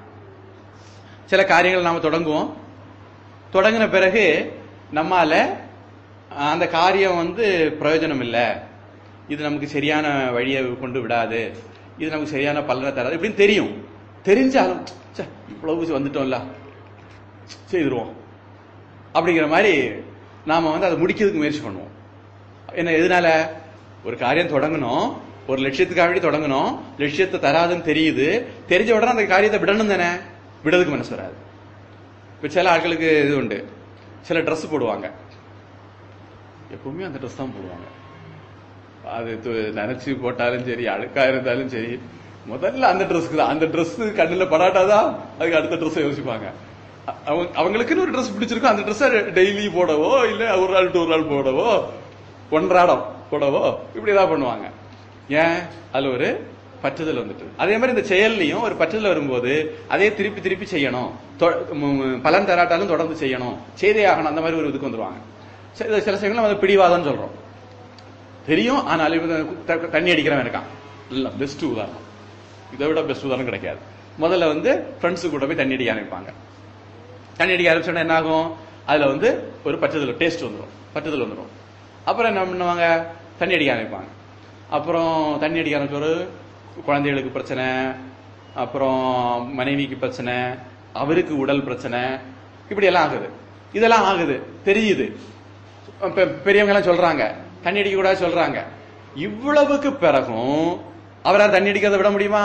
சில காரியங்கள் நாம தொடங்குவோம் தொடங்கின பிறகு நம்மால அஹ், அந்த காரியம் வந்து பிரயோஜனம் இல்லை இது நமக்கு சரியான வழியை கொண்டு விடாது இது நமக்கு சரியான பலனை தராது இப்படின்னு தெரியும் தெரிஞ்சாலும் ச்சே, இவ்வளவு வந்துட்டோம்ல செய்திருவோம் அப்படிங்கிற மாதிரி நாம வந்து அதை முடிக்கிறதுக்கு முயற்சி பண்ணுவோம் என்ன எதனால ஒரு காரியம் தொடங்கணும் ஒரு லட்சியத்துக்காக வேண்டி தொடங்கணும் லட்சியத்தை தராதுன்னு தெரியுது தெரிஞ்ச உடனே அந்த காரியத்தை விடணும் தானே விடுறதுக்கு மனசு வராது இப்ப சில ஆட்களுக்கு இது உண்டு சில Dress போடுவாங்க எப்பவுமே அந்த Dress தான் போடுவாங்க அது து- நினைச்சு போட்டாலும் சரி அழுக்கா இருந்தாலும் சரி முதல்ல அந்த ட்ரெஸ்க்கு தான் அந்த Dress கண்ணுல படாட்டாதான் அதுக்கு அடுத்த ட்ரெஸ் யோசிப்பாங்க அ- அவங்க அவங்களுக்குன்னு ஒரு Dress பிடிச்சிருக்கும் அந்த ட்ரெஸ் டெய்லி போடவோ இல்ல ஒரு நாள் டூ நாள் போடவோ ஒன்றாடம் போடவோ இப்படி ஏதாவது பண்ணுவாங்க ஏன் அதுல ஒரு பற்றுதல் வந்துட்டு அதே மாதிரி இந்த செயல்லையும் ஒரு பற்றுதல் வரும்போது அதே திருப்பி திருப்பி செய்யணும் தொ- ம- ம- பலன் தராட்டாலும் தொடர்ந்து செய்யணும் செய்தே ஆகணும் அந்த மாதிரி ஒரு இதுக்கு வந்துருவாங்க சில சில சமயங்கள் நம்ம அதை பிடிவாதம்னு சொல்றோம் தெரியும் ஆனாலும் இவன் த- தண்ணி அடிக்கிறவன் இருக்கான் இல்ல பெஸ்ட் உதாரணம் இதை விட பெஸ்ட் உதாரணம் கிடைக்காது முதல்ல வந்து ஃப்ரெண்ட்ஸு கூட போய் தண்ணி அடிக்க ஆரம்பிப்பாங்க தண்ணி அடிக்க ஆரம்பிச்சோன்னா என்ன ஆகும் அதுல வந்து ஒரு பச்சதில் டேஸ்ட் வந்துடும் பச்சதில் வந்துடும் அப்புறம் என்ன பண்ணுவாங்க தண்ணி அடிக்க ஆரம்பிப்பாங்க அப்புறம் தண்ணி அடிக்க ஆரம்பிச்ச ஒரு குழந்தைகளுக்கு பிரச்சனை அப்புறம் மனைவிக்கு பிரச்சனை அவருக்கு உடல் பிரச்சனை இப்படி எல்லாம் ஆகுது இதெல்லாம் ஆகுது தெரியுது பெ- பெரியவங்க எல்லாம் சொல்றாங்க தண்ணி அடிக்க கூடாது சொல்றாங்க இவ்வளவுக்கு பிறகும் அவரால் தண்ணி அடிக்கிறத விட முடியுமா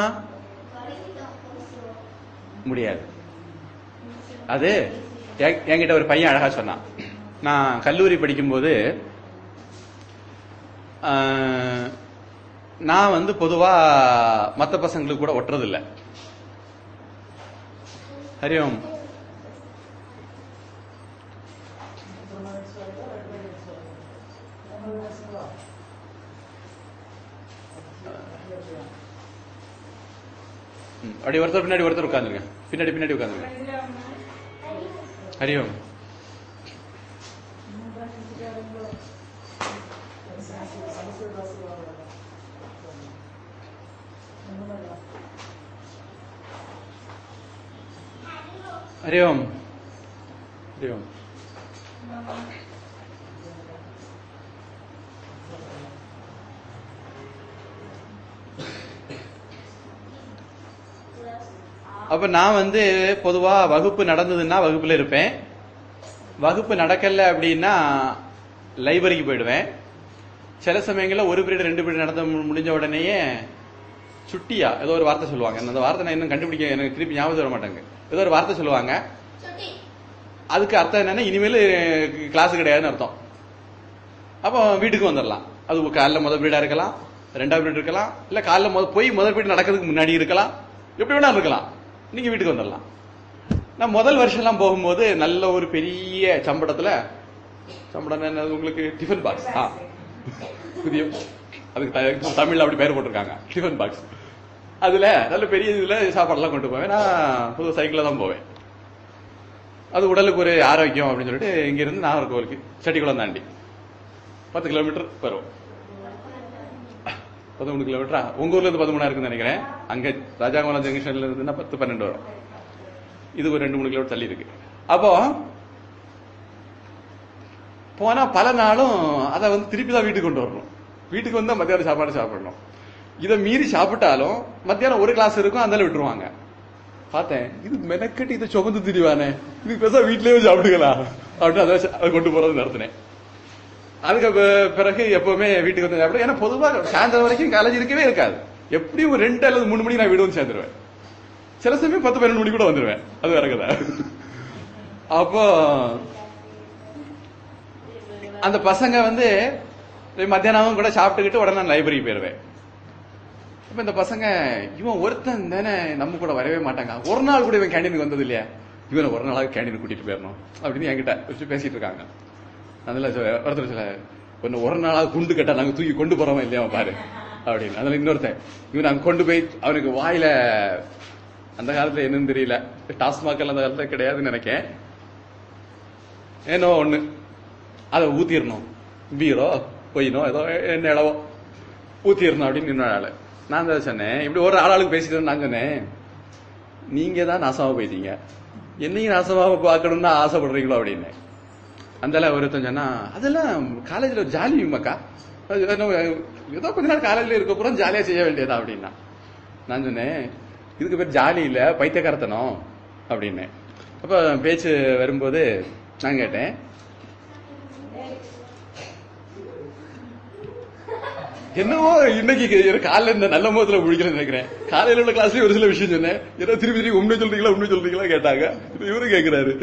முடியாது அது என்- என்கிட்ட ஒரு பையன் அழகா சொன்னான் நான் கல்லூரி படிக்கும்போது ஆஹ், நான் வந்து பொதுவா மத்த பசங்களுக்கு கூட ஒட்டுறது இல்ல ஹரியோம் ம், அப்படி ஒருத்தர் பின்னாடி ஒருத்தர் உட்காந்துருங்க பின்னாடி பின்னாடி உட்காந்துருங்க ஹரியோம் ஹரியோம் ஹரியோம் அப்ப நான் வந்து பொதுவா வகுப்பு நடந்ததுன்னா வகுப்புல இருப்பேன் வகுப்பு நடக்கல அப்படின்னா லைப்ரரிக்கு போயிடுவேன் சில சமயங்கள்ல ஒரு பீரியட் ரெண்டு பீரியட் நடந்த மு- முடிஞ்ச உடனேயே சுட்டியா ஏதோ ஒரு வார்த்தை சொல்லுவாங்க அந்த வார்த்தை நான் இன்னும் கண்டுபிடிக்க எனக்கு திருப்பி ஞாபகம் வர மாட்டாங்க ஏதோ ஒரு வார்த்தை சொல்லுவாங்க சுட்டி அதுக்கு அர்த்தம் என்னன்னா இனிமேல் கிளாஸ் கிடையாதுன்னு அர்த்தம் அப்போ வீட்டுக்கு வந்துடலாம் அது காலைல முதல் பீரியடா இருக்கலாம் ரெண்டாவது பீரியட் இருக்கலாம் இல்ல காலைல முத போய் முதல் பீரியட் நடக்கிறதுக்கு முன்னாடி இருக்கலாம் எப்படி வேணா இருக்கலாம் நீங்க வீட்டுக்கு வந்துடலாம் நான் முதல் வருஷம்லாம் போகும்போது நல்ல ஒரு பெரிய சம்படத்துல சம்படம் என்னது உங்களுக்கு டிஃபன் பாக்ஸ் ஆ புதிய அதுக்கு த- தமிழ்ல அப்படி பேர் போட்டிருக்காங்க டிஃபன் பாக்ஸ் அதுல நல்ல பெரிய இதுல சாப்பாடெல்லாம் கொண்டு போவேன் நான் புது சைக்கிள்ல தான் போவேன் அது உடலுக்கு ஒரு ஆரோக்கியம் அப்படின்னு சொல்லிட்டு இங்க இருந்து நாகர்கோவிலுக்கு செட்டிக்குளம் தாண்டி பத்து கிலோமீட்டர் வரும் பதிமூணு கிலோமீட்டரா உங்க ஊர்ல இருந்து பதிமூணா இருக்குன்னு நினைக்கிறேன் அங்க ராஜாங்குளம் ஜங்ஷன்ல இருந்துன்னா பத்து பன்னெண்டு வரும் இது ஒரு ரெண்டு மூணு கிலோமீட்டர் தள்ளி இருக்கு அப்போ போனா பல நாளும் அதை வந்து திருப்பி தான் வீட்டுக்கு கொண்டு வரணும் வீட்டுக்கு வந்தா மத்தியானம் சாப்பாடு சாப்பிடணும் இதை மீறி சாப்பிட்டாலும் மத்தியானம் ஒரு கிளாஸ் இருக்கும் அதில் விட்டுருவாங்க பார்த்தேன் இது மெனக்கட்டி இதை சுமந்து திரிவானே இது பேச வீட்லயே சாப்பிடுக்கலாம் அப்படின்னு அதை வச்சு- அதை கொண்டு போறது நடத்தினேன் அதுக்கு பி- பிறகு எப்பவுமே வீட்டுக்கு வந்து சாப்பிட ஏன்னா பொதுவாக சாயந்தரம் வரைக்கும் காலேஜ் இருக்கவே இருக்காது எப்படியும் ஒரு ரெண்டு அல்லது மூணு மணிக்கு நான் வீடு வந்து சேர்ந்துருவேன் சில சமயம் பத்து பன்னெண்டு மணி கூட வந்துருவேன் அது வேற கதை அப்போ அந்த பசங்க வந்து மத்தியானம் கூட சாப்பிட்டுக்கிட்டு உடனே நான் லைப்ரரி போயிருவேன் அப்ப இந்த பசங்க இவன் ஒருத்தன் தானே நம்ம கூட வரவே மாட்டாங்க ஒரு நாள் கூட இவன் கேண்டீனுக்கு வந்தது இல்லையா இவனை ஒரு நாளாவது கேண்டீனுக்கு கூட்டிட்டு போயிடணும் அப்படின்னு என்கிட்ட வச்சு பேசிட்டு இருக்காங்க அதுல சொ- ஒருத்தர் சில ஒன்னு ஒரு நாளாவது குண்டு கட்டா நாங்க தூக்கி கொண்டு போறோம் இல்லையா அவன் பாரு அப்படின்னு அதுல இன்னொருத்தன் இவன் நாங்க கொண்டு போய் அவனுக்கு வாயில அந்த காலத்துல என்னன்னு தெரியல டாஸ்மாக் எல்லாம் அந்த காலத்துல கிடையாதுன்னு நினைக்கேன் ஏனோ ஒண்ணு அதை ஊத்திடணும் பீரோ பொய்னோ ஏதோ என்ன இளவோ ஊத்திடணும் அப்படின்னு இன்னொரு ஆளு நான் தான் சொன்னேன் இப்படி ஒரு ஆளாளுக்கு பேசிட்டு நான் சொன்னேன் நீங்க தான் நாசமா போயிட்டீங்க என்னையும் நாசமா பார்க்கணும்னு ஆசைப்படுறீங்களோ அப்படின்னு அந்த ஒருத்தன் சொன்னா அதெல்லாம் காலேஜ்ல ஜாலி மக்கா அது என்ன, ஏதோ கொஞ்ச நாள் காலேஜ்ல இருக்க பூரா ஜாலியா செய்ய வேண்டியதா அப்படின்னா நான் சொன்னேன் இதுக்கு பேர் ஜாலி இல்ல பைத்தியக்காரத்தனம் அப்படின்னு அப்ப பேச்சு வரும்போது நான் கேட்டேன் என்னவோ இன்னைக்கு எனக்கு காலைல இந்த நல்ல முகத்துல முழிக்கிறேன்னு நினைக்கிறேன் காலையில உள்ள கிளாஸ்லயே ஒரு சில விஷயம் சொன்னேன் ஏதோ திருப்பி திருப்பி உண்மை சொல்றீங்களா உண்மை சொல்றீங்களா கேட்டாங்க இப்ப இவரு கேக்குறாரு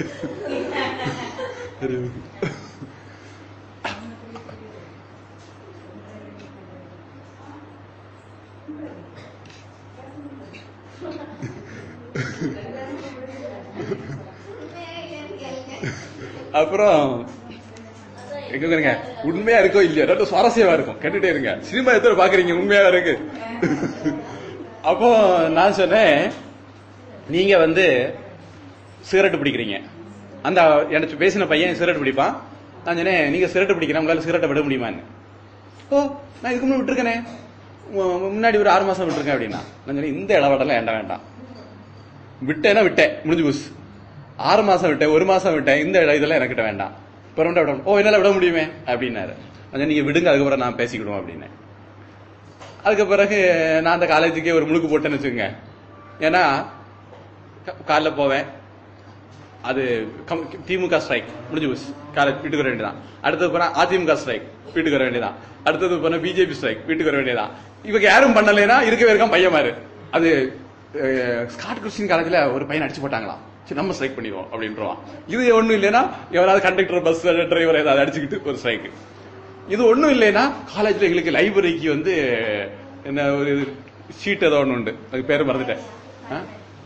உண்மையா இல்லைன்னு கேளுங்க அப்புறம் எங்க இருங்க உண்மையா இருக்கோ இல்லையா ரொம்ப சுவாரஸ்யமா இருக்கும் கேட்டுட்டே இருங்க சினிமா எத்தனை பாக்குறீங்க உண்மையா இருக்கு அப்போ நான் சொன்னேன் நீங்க வந்து சிகரெட் பிடிக்கிறீங்க அந்த எனக்கு பேசின பையன் சிகரெட் பிடிப்பான் நான் சொன்னேன் நீங்க சிகரெட் பிடிக்கிறேன் உங்களால சிகரெட்டை விட முடியுமான்னு ஓ நான் இதுக்கு முன்னாடி விட்டுருக்கேனே மு- முன்னாடி ஒரு ஆறு மாசம் விட்டுருக்கேன் அப்படின்னா நான் சொன்னேன் இந்த இளவடலாம் வேண்டாம் வேண்டாம் விட்டேன்னா விட்டேன் முடிஞ்சு போச்சு ஆறு மாசம் விட்டேன் ஒரு மாசம் விட்டேன் இந்த இட- இதெல்லாம் எனக்கிட்ட வேண்டாம் பெருமண்டா விட ஓ என்னால விட முடியுமே அப்படின்னாரு அதான் நீங்க விடுங்க அதுக்கப்புறம் நான் பேசிக்கிடுவோம் அப்படின்னு அதுக்கு பிறகு நான் அந்த காலேஜுக்கே ஒரு முழுக்கு போட்டேன்னு வச்சுக்கோங்க ஏன்னா கா- காலைல போவேன் அது கம்- திமுக ஸ்ட்ரைக் முடிஞ்சு போச்சு காலேஜ் வீட்டுக்கு வர வேண்டியதான் அடுத்தது போனா அதிமுக ஸ்ட்ரைக் வீட்டுக்கு வர வேண்டியதான் அடுத்தது போனா பிஜேபி ஸ்ட்ரைக் வீட்டுக்கு வர வேண்டியதான் இவங்க யாரும் பண்ணலைன்னா இருக்கவே இருக்கான் பையன் மாதிரி அது அஹ், ஸ்காட் கிறிஸ்டின் காலேஜ்ல ஒரு பையன் அடிச்சு போட்டாங்களாம் சரி நம்ம ஸ்ட்ரைக் பண்ணிடுவோம் அப்படின்றவான் இது ஒண்ணும் இல்லைன்னா எவனாவது கண்டக்டர் பஸ் டிரைவர் ஏதாவது அடிச்சுக்கிட்டு ஒரு ஸ்ட்ரைக் இது ஒண்ணும் இல்லைன்னா காலேஜ்ல எங்களுக்கு லைப்ரரிக்கு வந்து என்ன ஒரு ஷீட் ஏதோ ஒண்ணு உண்டு அதுக்கு பேர் மறந்துட்டேன் ஆ?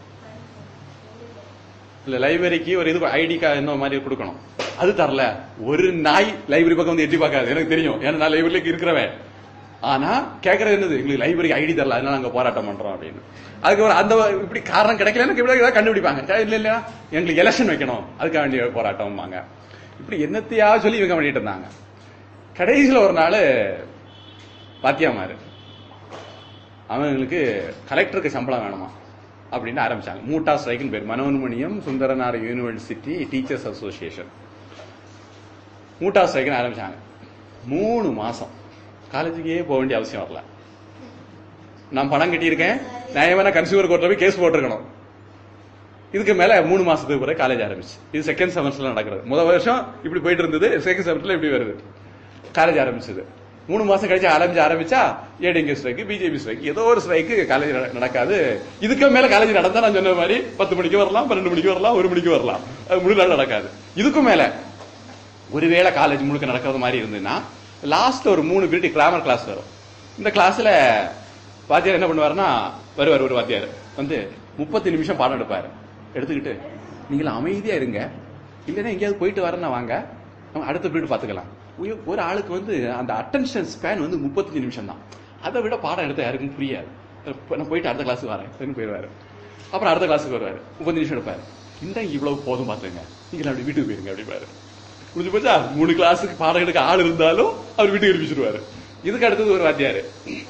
இல்ல லைப்ரரிக்கு ஒரு இது ஐடி கார்டு என்ன மாதிரி கொடுக்கணும் அது தரல ஒரு நாய் லைப்ரரி பக்கம் வந்து எட்டி பார்க்காது எனக்கு தெரியும் ஏன்னா நான் லைப்ரரிக்கு இருக்கிறவன் ஆனா கேக்குறது என்னது எங்களுக்கு லைப்ரரிக்கு ஐடி தரல அதனால நாங்க போராட்டம் பண்றோம் அப்படின்னு அதுக்கப்புறம் அந்த இப்படி காரணம் கிடைக்கலன்னு இப்படி ஏதாவது கண்டுபிடிப்பாங்க இல்ல இல்ல எங்களுக்கு எலெக்ஷன் வைக்கணும் அதுக்காக வேண்டிய போராட்டம்பாங்க இப்படி என்னத்தையா சொல்லி இவங்க பண்ணிட்டு இருந்தாங்க கடைசியில ஒரு நாள் பாத்தியாமாரு அவங்களுக்கு கலெக்டருக்கு சம்பளம் வேணுமா அப்படின்னு ஆரம்பிச்சாங்க மூட்டா ஸ்ட்ரைக்குன்னு பேர் Manonmaniam Sundaranar university teachers association MUTA ஸ்ட்ரைக்குன்னு ஆரம்பிச்சாங்க மூணு மாசம் காலேஜுக்கே போக வேண்டிய அவசியம் வரல நான் பணம் கட்டியிருக்கேன் நியாயமான கன்சியூமர் கோர்ட்ல போய் கேஸ் போட்டிருக்கணும் இதுக்கு மேல மூணு மாசத்துக்கு பிறகு காலேஜ் ஆரம்பிச்சு இது செகண்ட் செமஸ்டர்ல நடக்கிறது முதல் வருஷம் இப்படி போயிட்டு இருந்தது செகண்ட் செமஸ்டர்ல இப்படி வருது காலேஜ் ஆரம்பிச்சது மூணு மாசம் கழிச்சு ஆரம்பிச்சு ஆரம்பிச்சா ஏடிஎம்கே ஸ்ட்ரைக் பிஜேபி ஸ்ட்ரைக் ஏதோ ஒரு ஸ்ட்ரைக்கு காலேஜ் நடக்காது இதுக்கு மேல காலேஜ் நடந்தா நான் சொன்ன மாதிரி பத்து மணிக்கு வரலாம் பன்னெண்டு மணிக்கு வரலாம் ஒரு மணிக்கு வரலாம் அது முழு நாள் நடக்காது இதுக்கும் மேல ஒருவேளை காலேஜ் முழுக்க நடக்கிறது மாதிரி இருந்ததுன்னா லாஸ்ட் ஒரு மூணு பீரியட் கிராமர் கிளாஸ் வரும் இந்த கிளாஸ்ல வாத்தியார் என்ன பண்ணுவாருன்னா வருவார் ஒரு வாத்தியார் வந்து முப்பத்தி நிமிஷம் பாடம் எடுப்பாரு எடுத்துக்கிட்டு நீங்கள அமைதியா இருங்க இல்லைன்னா எங்கேயாவது போயிட்டு வரேன்னா வாங்க நம்ம அடுத்த பீரியட் பாத்துக்கலாம் ஒரு- ஒரு ஆளுக்கு வந்து அந்த அட்டென்ஷன் ஸ்பேன் வந்து முப்பத்தஞ்சு நிமிஷம் தான் அதை விட பாடம் எடுத்த யாருக்கும் புரியாது இப்ப நான் போயிட்டு அடுத்த கிளாஸுக்கு வரேன் சரின்னு போயிடுவாரு அப்புறம் அடுத்த கிளாஸுக்கு வருவாரு முப்பது நிமிஷம் எடுப்பாரு இந்த இவ்வளவு போதும் பாத்துங்க நீங்க அப்படி வீட்டுக்கு போயிருங்க அப்படிப்பாரு புரிஞ்சு போச்சா மூணு கிளாஸுக்கு பாடம் எடுக்க ஆள் இருந்தாலும் அவர் வீட்டுக்கு எழுப்பிச்சிருவாரு இதுக்கு அடுத்தது ஒரு வாத்தியாரு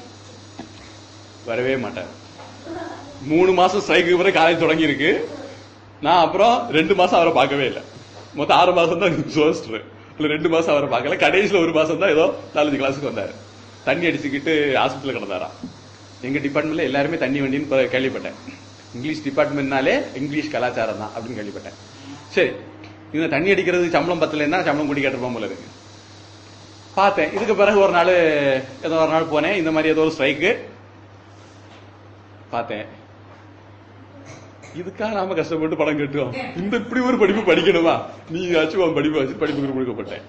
வரவே மாட்டார் மூணு மாசம் ஸ்ட்ரைக்கு பிறகு காலேஜ் தொடங்கி இருக்கு நான் அப்புறம் ரெண்டு மாசம் அவரை பார்க்கவே இல்லை மொத்தம் ஆறு மாசம் தான் சோஸ்டர் இல்ல ரெண்டு மாசம் அவரை பார்க்கல கடைசியில ஒரு மாசம் தான் ஏதோ நாலஞ்சு கிளாஸுக்கு வந்தாரு தண்ணி அடிச்சுக்கிட்டு ஆஸ்பத்திரியில் கிடந்தாராம் எங்க டிபார்ட்மெண்ட்ல எல்லாருமே தண்ணி வண்டின்னு ப- கேள்விப்பட்டேன் இங்கிலீஷ் டிபார்ட்மெண்ட்னாலே இங்கிலீஷ் கலாச்சாரம் தான் அப்படின்னு கேள்விப்பட்டேன் சரி இவங்க தண்ணி அடிக்கிறதுக்கு சம்பளம் பத்தலைன்னா சம்பளம் குடி கேட்டிருப்போம் போல இருக்கு பார்த்தேன் இதுக்கு பிறகு ஒரு நாள் ஏதோ ஒரு நாள் போனேன் இந்த மாதிரி ஏதோ ஒரு ஸ்ட்ரைக்கு பார்த்தேன் இதுக்காக நாம கஷ்டப்பட்டு படம் கட்டுறோம் இந்த இப்படி ஒரு படிப்பு படிக்கணுமா நீ ஆச்சும் உன் படிப்பு வச்சு படிப்புக்கு கொடுக்கப்பட்டேன்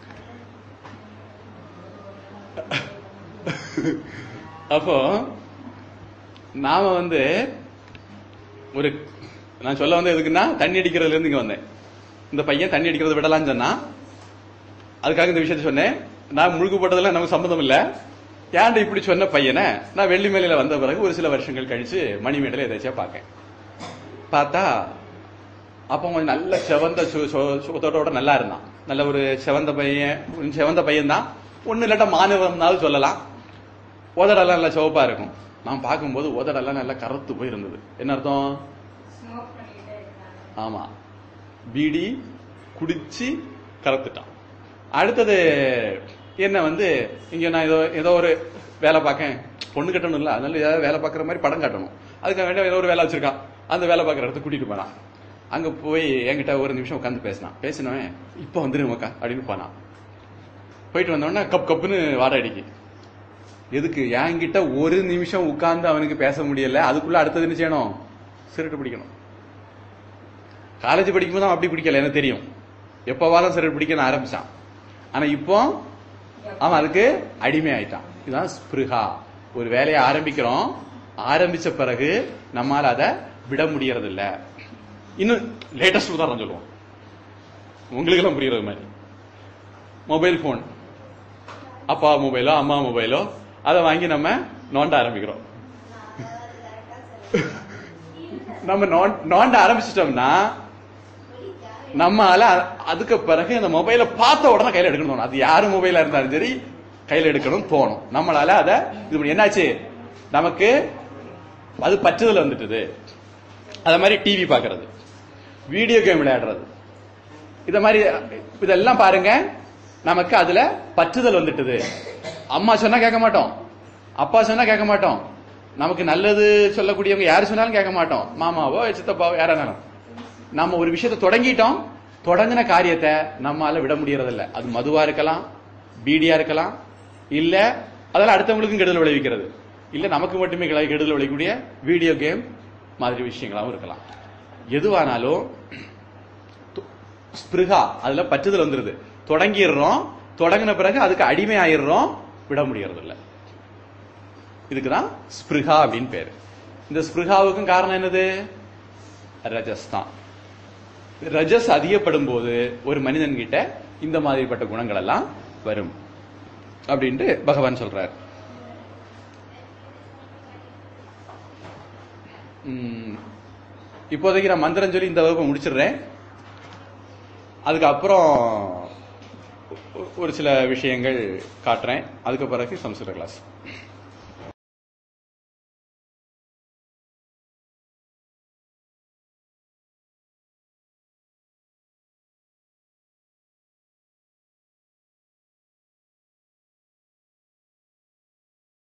அப்போ நாம வந்து ஒரு நான் சொல்ல வந்து எதுக்குன்னா தண்ணி அடிக்கிறதுல இருந்து இங்க வந்தேன் இந்த பையன் தண்ணி அடிக்கிறத விடலாம்னு சொன்னா அதுக்காக இந்த விஷயத்த சொன்னேன் நான் முழுக்க போட்டதெல்லாம் நமக்கு சம்மந்தம் இல்ல ஏன்டா இப்படி சொன்ன பையனை நான் வெள்ளி மேலையில வந்த பிறகு ஒரு சில வருஷங்கள் கழிச்சு மணிமேடல எதாச்சும் பார்க்கேன் பார்த்தா அப்போ கொஞ்சம் நல்ல செவந்த சு- சு- சுகத்தோட நல்லா இருந்தான் நல்ல ஒரு செவந்த பையன் கொஞ்சம் செவந்த பையன் தான் ஒண்ணு இல்லாட்டா மாணவம்னாலும் சொல்லலாம் உதடெல்லாம் நல்லா சிவப்பா இருக்கும் நான் பார்க்கும்போது உதடெல்லாம் நல்லா கருத்து போயிருந்தது என்ன அர்த்தம் ஸ்மோக் பண்ணிக்கிட்டே இருக்காங்க ஆமா பீடி குடிச்சு கலத்துட்டான் அடுத்தது என்ன வந்து இங்க நான் ஏதோ ஏதோ ஒரு வேலை பார்க்கேன் பொண்ணு கட்டணும்ல அதனால ஏதாவது வேலை பார்க்குற மாதிரி படம் காட்டணும் அதுக்காக வேண்டிய ஏதோ ஒரு வேலை வச்சிருக்கான் அந்த வேலை பார்க்குற இடத்துக்கு கூட்டிட்டு போனான் அங்க போய் என்கிட்ட ஒரு நிமிஷம் உட்காந்து பேசினான் பேசினவன் இப்போ வந்துருமாக்கா அப்படின்னு போனான் போயிட்டு வந்தோடனே கப் கப்புன்னு வாட அடிக்கு எதுக்கு என்கிட்ட ஒரு நிமிஷம் உட்கார்ந்து அவனுக்கு பேச முடியல அதுக்குள்ள அடுத்தது என்ன செய்யணும் சிரட்டு பிடிக்கணும் காலேஜ் படிக்கும்போது அவன் அப்படி பிடிக்கல எனக்கு தெரியும் எப்பவாலும் சிகரெட் பிடிக்க நான் ஆரம்பிச்சான் ஆனா இப்போ அவன் அதுக்கு அடிமை ஆயிட்டான் இதுதான் ஸ்பிருகா ஒரு வேலையை ஆரம்பிக்கிறோம் ஆரம்பிச்ச பிறகு நம்மால அதை விட முடியறது இல்ல இன்னும் லேட்டஸ்ட் உதாரணம் சொல்லுவோம் உங்களுக்கு எல்லாம் புரியுறது மாதிரி மொபைல் போன் அப்பா மொபைலோ அம்மா மொபைலோ அதை வாங்கி நம்ம நோண்ட ஆரம்பிக்கிறோம் நம்ம நோண்ட- நோண்ட ஆரம்பிச்சிட்டோம்னா நம்மால அ- அதுக்கு பிறகு இந்த மொபைலை பார்த்த உடனே கையில எடுக்கணும் தோணும். அது யாரு மொபைலா இருந்தாலும் சரி கையில எடுக்கணும் தோணும் நம்மளால அத இது பண்ணி என்னாச்சு நமக்கு அது பற்றுதல் வந்துட்டுது அத மாதிரி டிவி பாக்குறது வீடியோ கேம் விளையாடுறது இத மாதிரி இதெல்லாம் பாருங்க நமக்கு அதுல பற்றுதல் வந்துட்டுது அம்மா சொன்னா கேட்க மாட்டோம் அப்பா சொன்னா கேட்க மாட்டோம் நமக்கு நல்லது சொல்லக்கூடியவங்க யாரு சொன்னாலும் கேட்க மாட்டோம் மாமாவோ சித்தப்பாவோ யாரானாலும் நம்ம ஒரு விஷயத்தை தொடங்கிட்டோம் தொடங்கின காரியத்தை நம்மால விட முடியறதில்ல அது மதுவா இருக்கலாம் பீடியா இருக்கலாம் இல்ல அதெல்லாம் அடுத்தவங்களுக்கும் கெடுதல் விளைவிக்கிறது இல்ல நமக்கு மட்டுமே கிளை- கெடுதல் விளைவிக்கக்கூடிய வீடியோ கேம் மாதிரி விஷயங்களாவும் இருக்கலாம் எதுவானாலும் து- ஸ்பிருகா அதுல பற்றுதல் வந்துருது தொடங்கிடுறோம் தொடங்கின பிறகு அதுக்கு அடிமை ஆயிடுறோம் விட முடியறது இல்ல இதுக்குதான் ஸ்பிருகா அப்படின்னு பேரு இந்த ஸ்பிருகாவுக்கும் காரணம் என்னது ரஜஸ் தான் ரஜஸ் அதிகப்படும் போது ஒரு மனிதன் கிட்ட இந்த மாதிரிப்பட்ட குணங்கள் எல்லாம் வரும் அப்படின்ட்டு பகவான் சொல்றார் உம், இப்போதைக்கு நான் மந்திரம் சொல்லி இந்த வகுப்பை முடிச்சிடுறேன் அதுக்கப்புறம் ஒ- ஒரு சில விஷயங்கள் காட்டுறேன் அதுக்கு பிறகு சம்ஸ்கிருத கிளாஸ்